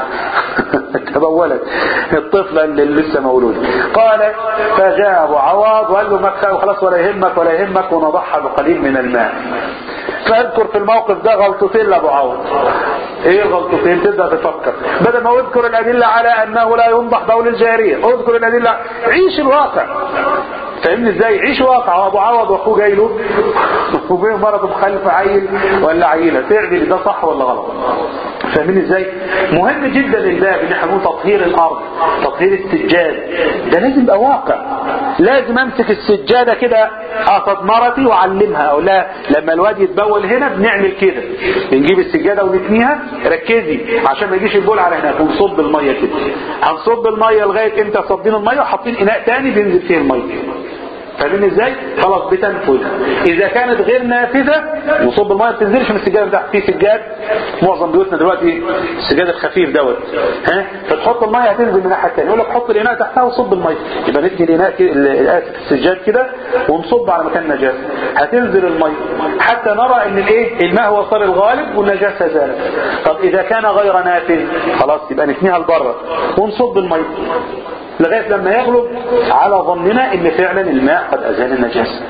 تبولت الطفله اللي لسه مولوده قال فجاء ابو عوض وقال له ما خلاص ولا يهمك ولا يهمك ونضحى بقليل من الماء فاذكر في الموقف ده غلطتين لابو عوض ايه الغلطتين تبدا تفكر بدل ما اذكر الادله على انه لا ينضح بول الجاريه اذكر الادله عيش الواقع فاهمني ازاي عيش واقع وابو عوض واخوه جاي له وبين مرض مخلف عيل ولا عيله تعدل ده صح ولا غلط فاهمين ازاي مهم جدا الباب ان احنا نقول تطهير الارض تطهير السجاد ده لازم يبقى واقع لازم امسك السجاده كده اخد مرتي واعلمها اقول لها لما الواد يتبول هنا بنعمل كده بنجيب السجاده ونتنيها ركزي عشان ما يجيش البول على هناك ونصب الميه كده هنصب الميه لغايه امتى صابين الميه وحاطين اناء تاني بينزل فيه الميه فاهمين ازاي خلاص بتنفذ اذا كانت غير نافذه وصب الميه ما بتنزلش من السجاده بتاعت في سجاد معظم بيوتنا دلوقتي السجاد الخفيف دوت ها فتحط الميه هتنزل من الناحيه الثانيه يقول لك حط الاناء تحتها وصب الميه يبقى نتني الاناء اسف السجاد كده ونصب على مكان النجاسه هتنزل الميه حتى نرى ان الايه الماء هو صار الغالب والنجاسه زالت طب اذا كان غير نافذ خلاص يبقى نتنيها لبره ونصب الميه لغاية لما يغلب على ظننا ان فعلا الماء قد ازال النجاسة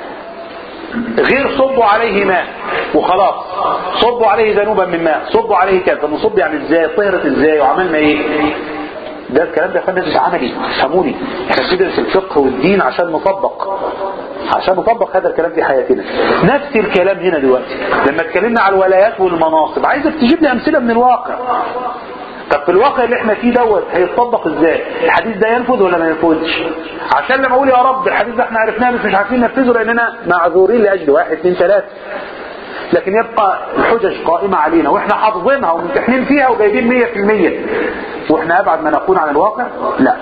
غير صبوا عليه ماء وخلاص صبوا عليه ذنوبا من ماء صبوا عليه كذا طب نصب يعني ازاي طهرت ازاي وعملنا ايه ده الكلام ده فن ندرس عملي فهموني احنا بندرس الفقه والدين عشان نطبق عشان نطبق هذا الكلام في حياتنا نفس الكلام هنا دلوقتي لما اتكلمنا على الولايات والمناصب عايزك تجيب لي امثله من الواقع طب في الواقع اللي احنا فيه دوت هيتطبق ازاي الحديث ده ينفذ ولا ما ينفذش عشان لما اقول يا رب الحديث ده احنا عرفناه بس مش عارفين ننفذه لاننا معذورين لاجل واحد اثنين ثلاثه لكن يبقى الحجج قائمة علينا واحنا حافظينها وممتحنين فيها وجايبين مية في المية واحنا ابعد ما نكون عن الواقع لا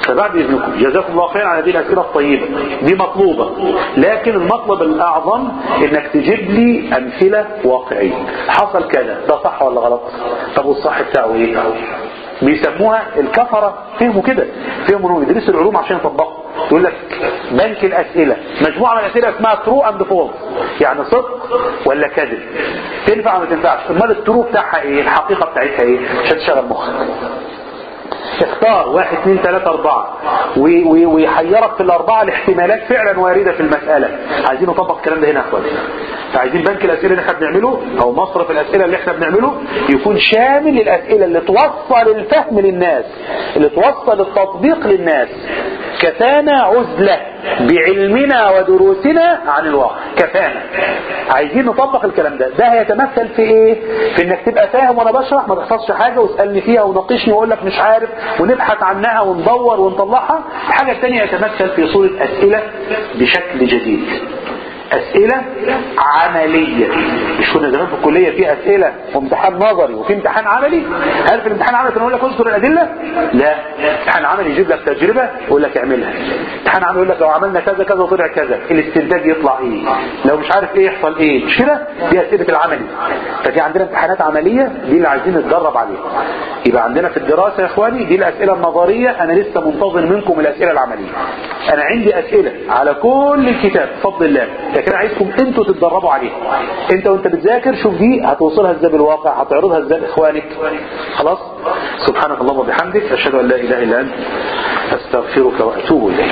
فبعد إذنكم جزاكم الله خير على هذه الأسئلة الطيبة دي مطلوبة لكن المطلب الأعظم إنك تجيب لي أمثلة واقعية حصل كذا ده صح ولا غلط طب والصح بتاعه إيه بيسموها الكفرة فهموا كده فهموا انهم يدرسوا العلوم عشان يطبقوا يقول لك بنك الأسئلة مجموعة من الأسئلة اسمها ترو اند فولس يعني صدق ولا كذب تنفع ولا ما تنفعش امال الترو بتاعها ايه الحقيقة بتاعتها ايه عشان تشغل مخك اختار واحد اثنين ثلاثة اربعة ويحيرك في الاربعة الاحتمالات فعلا واردة في المسألة عايزين نطبق الكلام ده هنا يا اخواني فعايزين بنك الاسئلة اللي احنا بنعمله او مصرف الاسئلة اللي احنا بنعمله يكون شامل للاسئلة اللي توصل الفهم للناس اللي توصل التطبيق للناس كفانا عزلة بعلمنا ودروسنا عن الواقع كفانا عايزين نطبق الكلام ده ده هيتمثل في ايه في انك تبقى فاهم وانا بشرح ما تحفظش حاجة واسألني فيها وناقشني واقول لك مش عارف ونبحث عنها وندور ونطلعها الحاجة الثانية يتمثل في صورة اسئلة بشكل جديد أسئلة عملية مش كنا زمان في الكلية في أسئلة وامتحان نظري وفي امتحان عملي هل في الامتحان العملي كانوا يقول لك اذكر الأدلة لا امتحان عملي يجيب لك تجربة يقول لك اعملها امتحان عملي يقول لك لو عملنا كذا كذا وطلع كذا الاستنتاج يطلع ايه لو مش عارف ايه يحصل ايه مش كده دي أسئلة العملي فدي عندنا امتحانات عملية دي اللي عايزين نتدرب عليها يبقى عندنا في الدراسة يا اخواني دي الأسئلة النظرية أنا لسه منتظر منكم الأسئلة العملية أنا عندي أسئلة على كل الكتاب بفضل الله لكن عايزكم انتوا تتدربوا عليها انت وانت بتذاكر شوف دي هتوصلها ازاي بالواقع هتعرضها ازاي لاخوانك خلاص سبحانك اللهم وبحمدك اشهد ان لا اله الا انت استغفرك واتوب اليك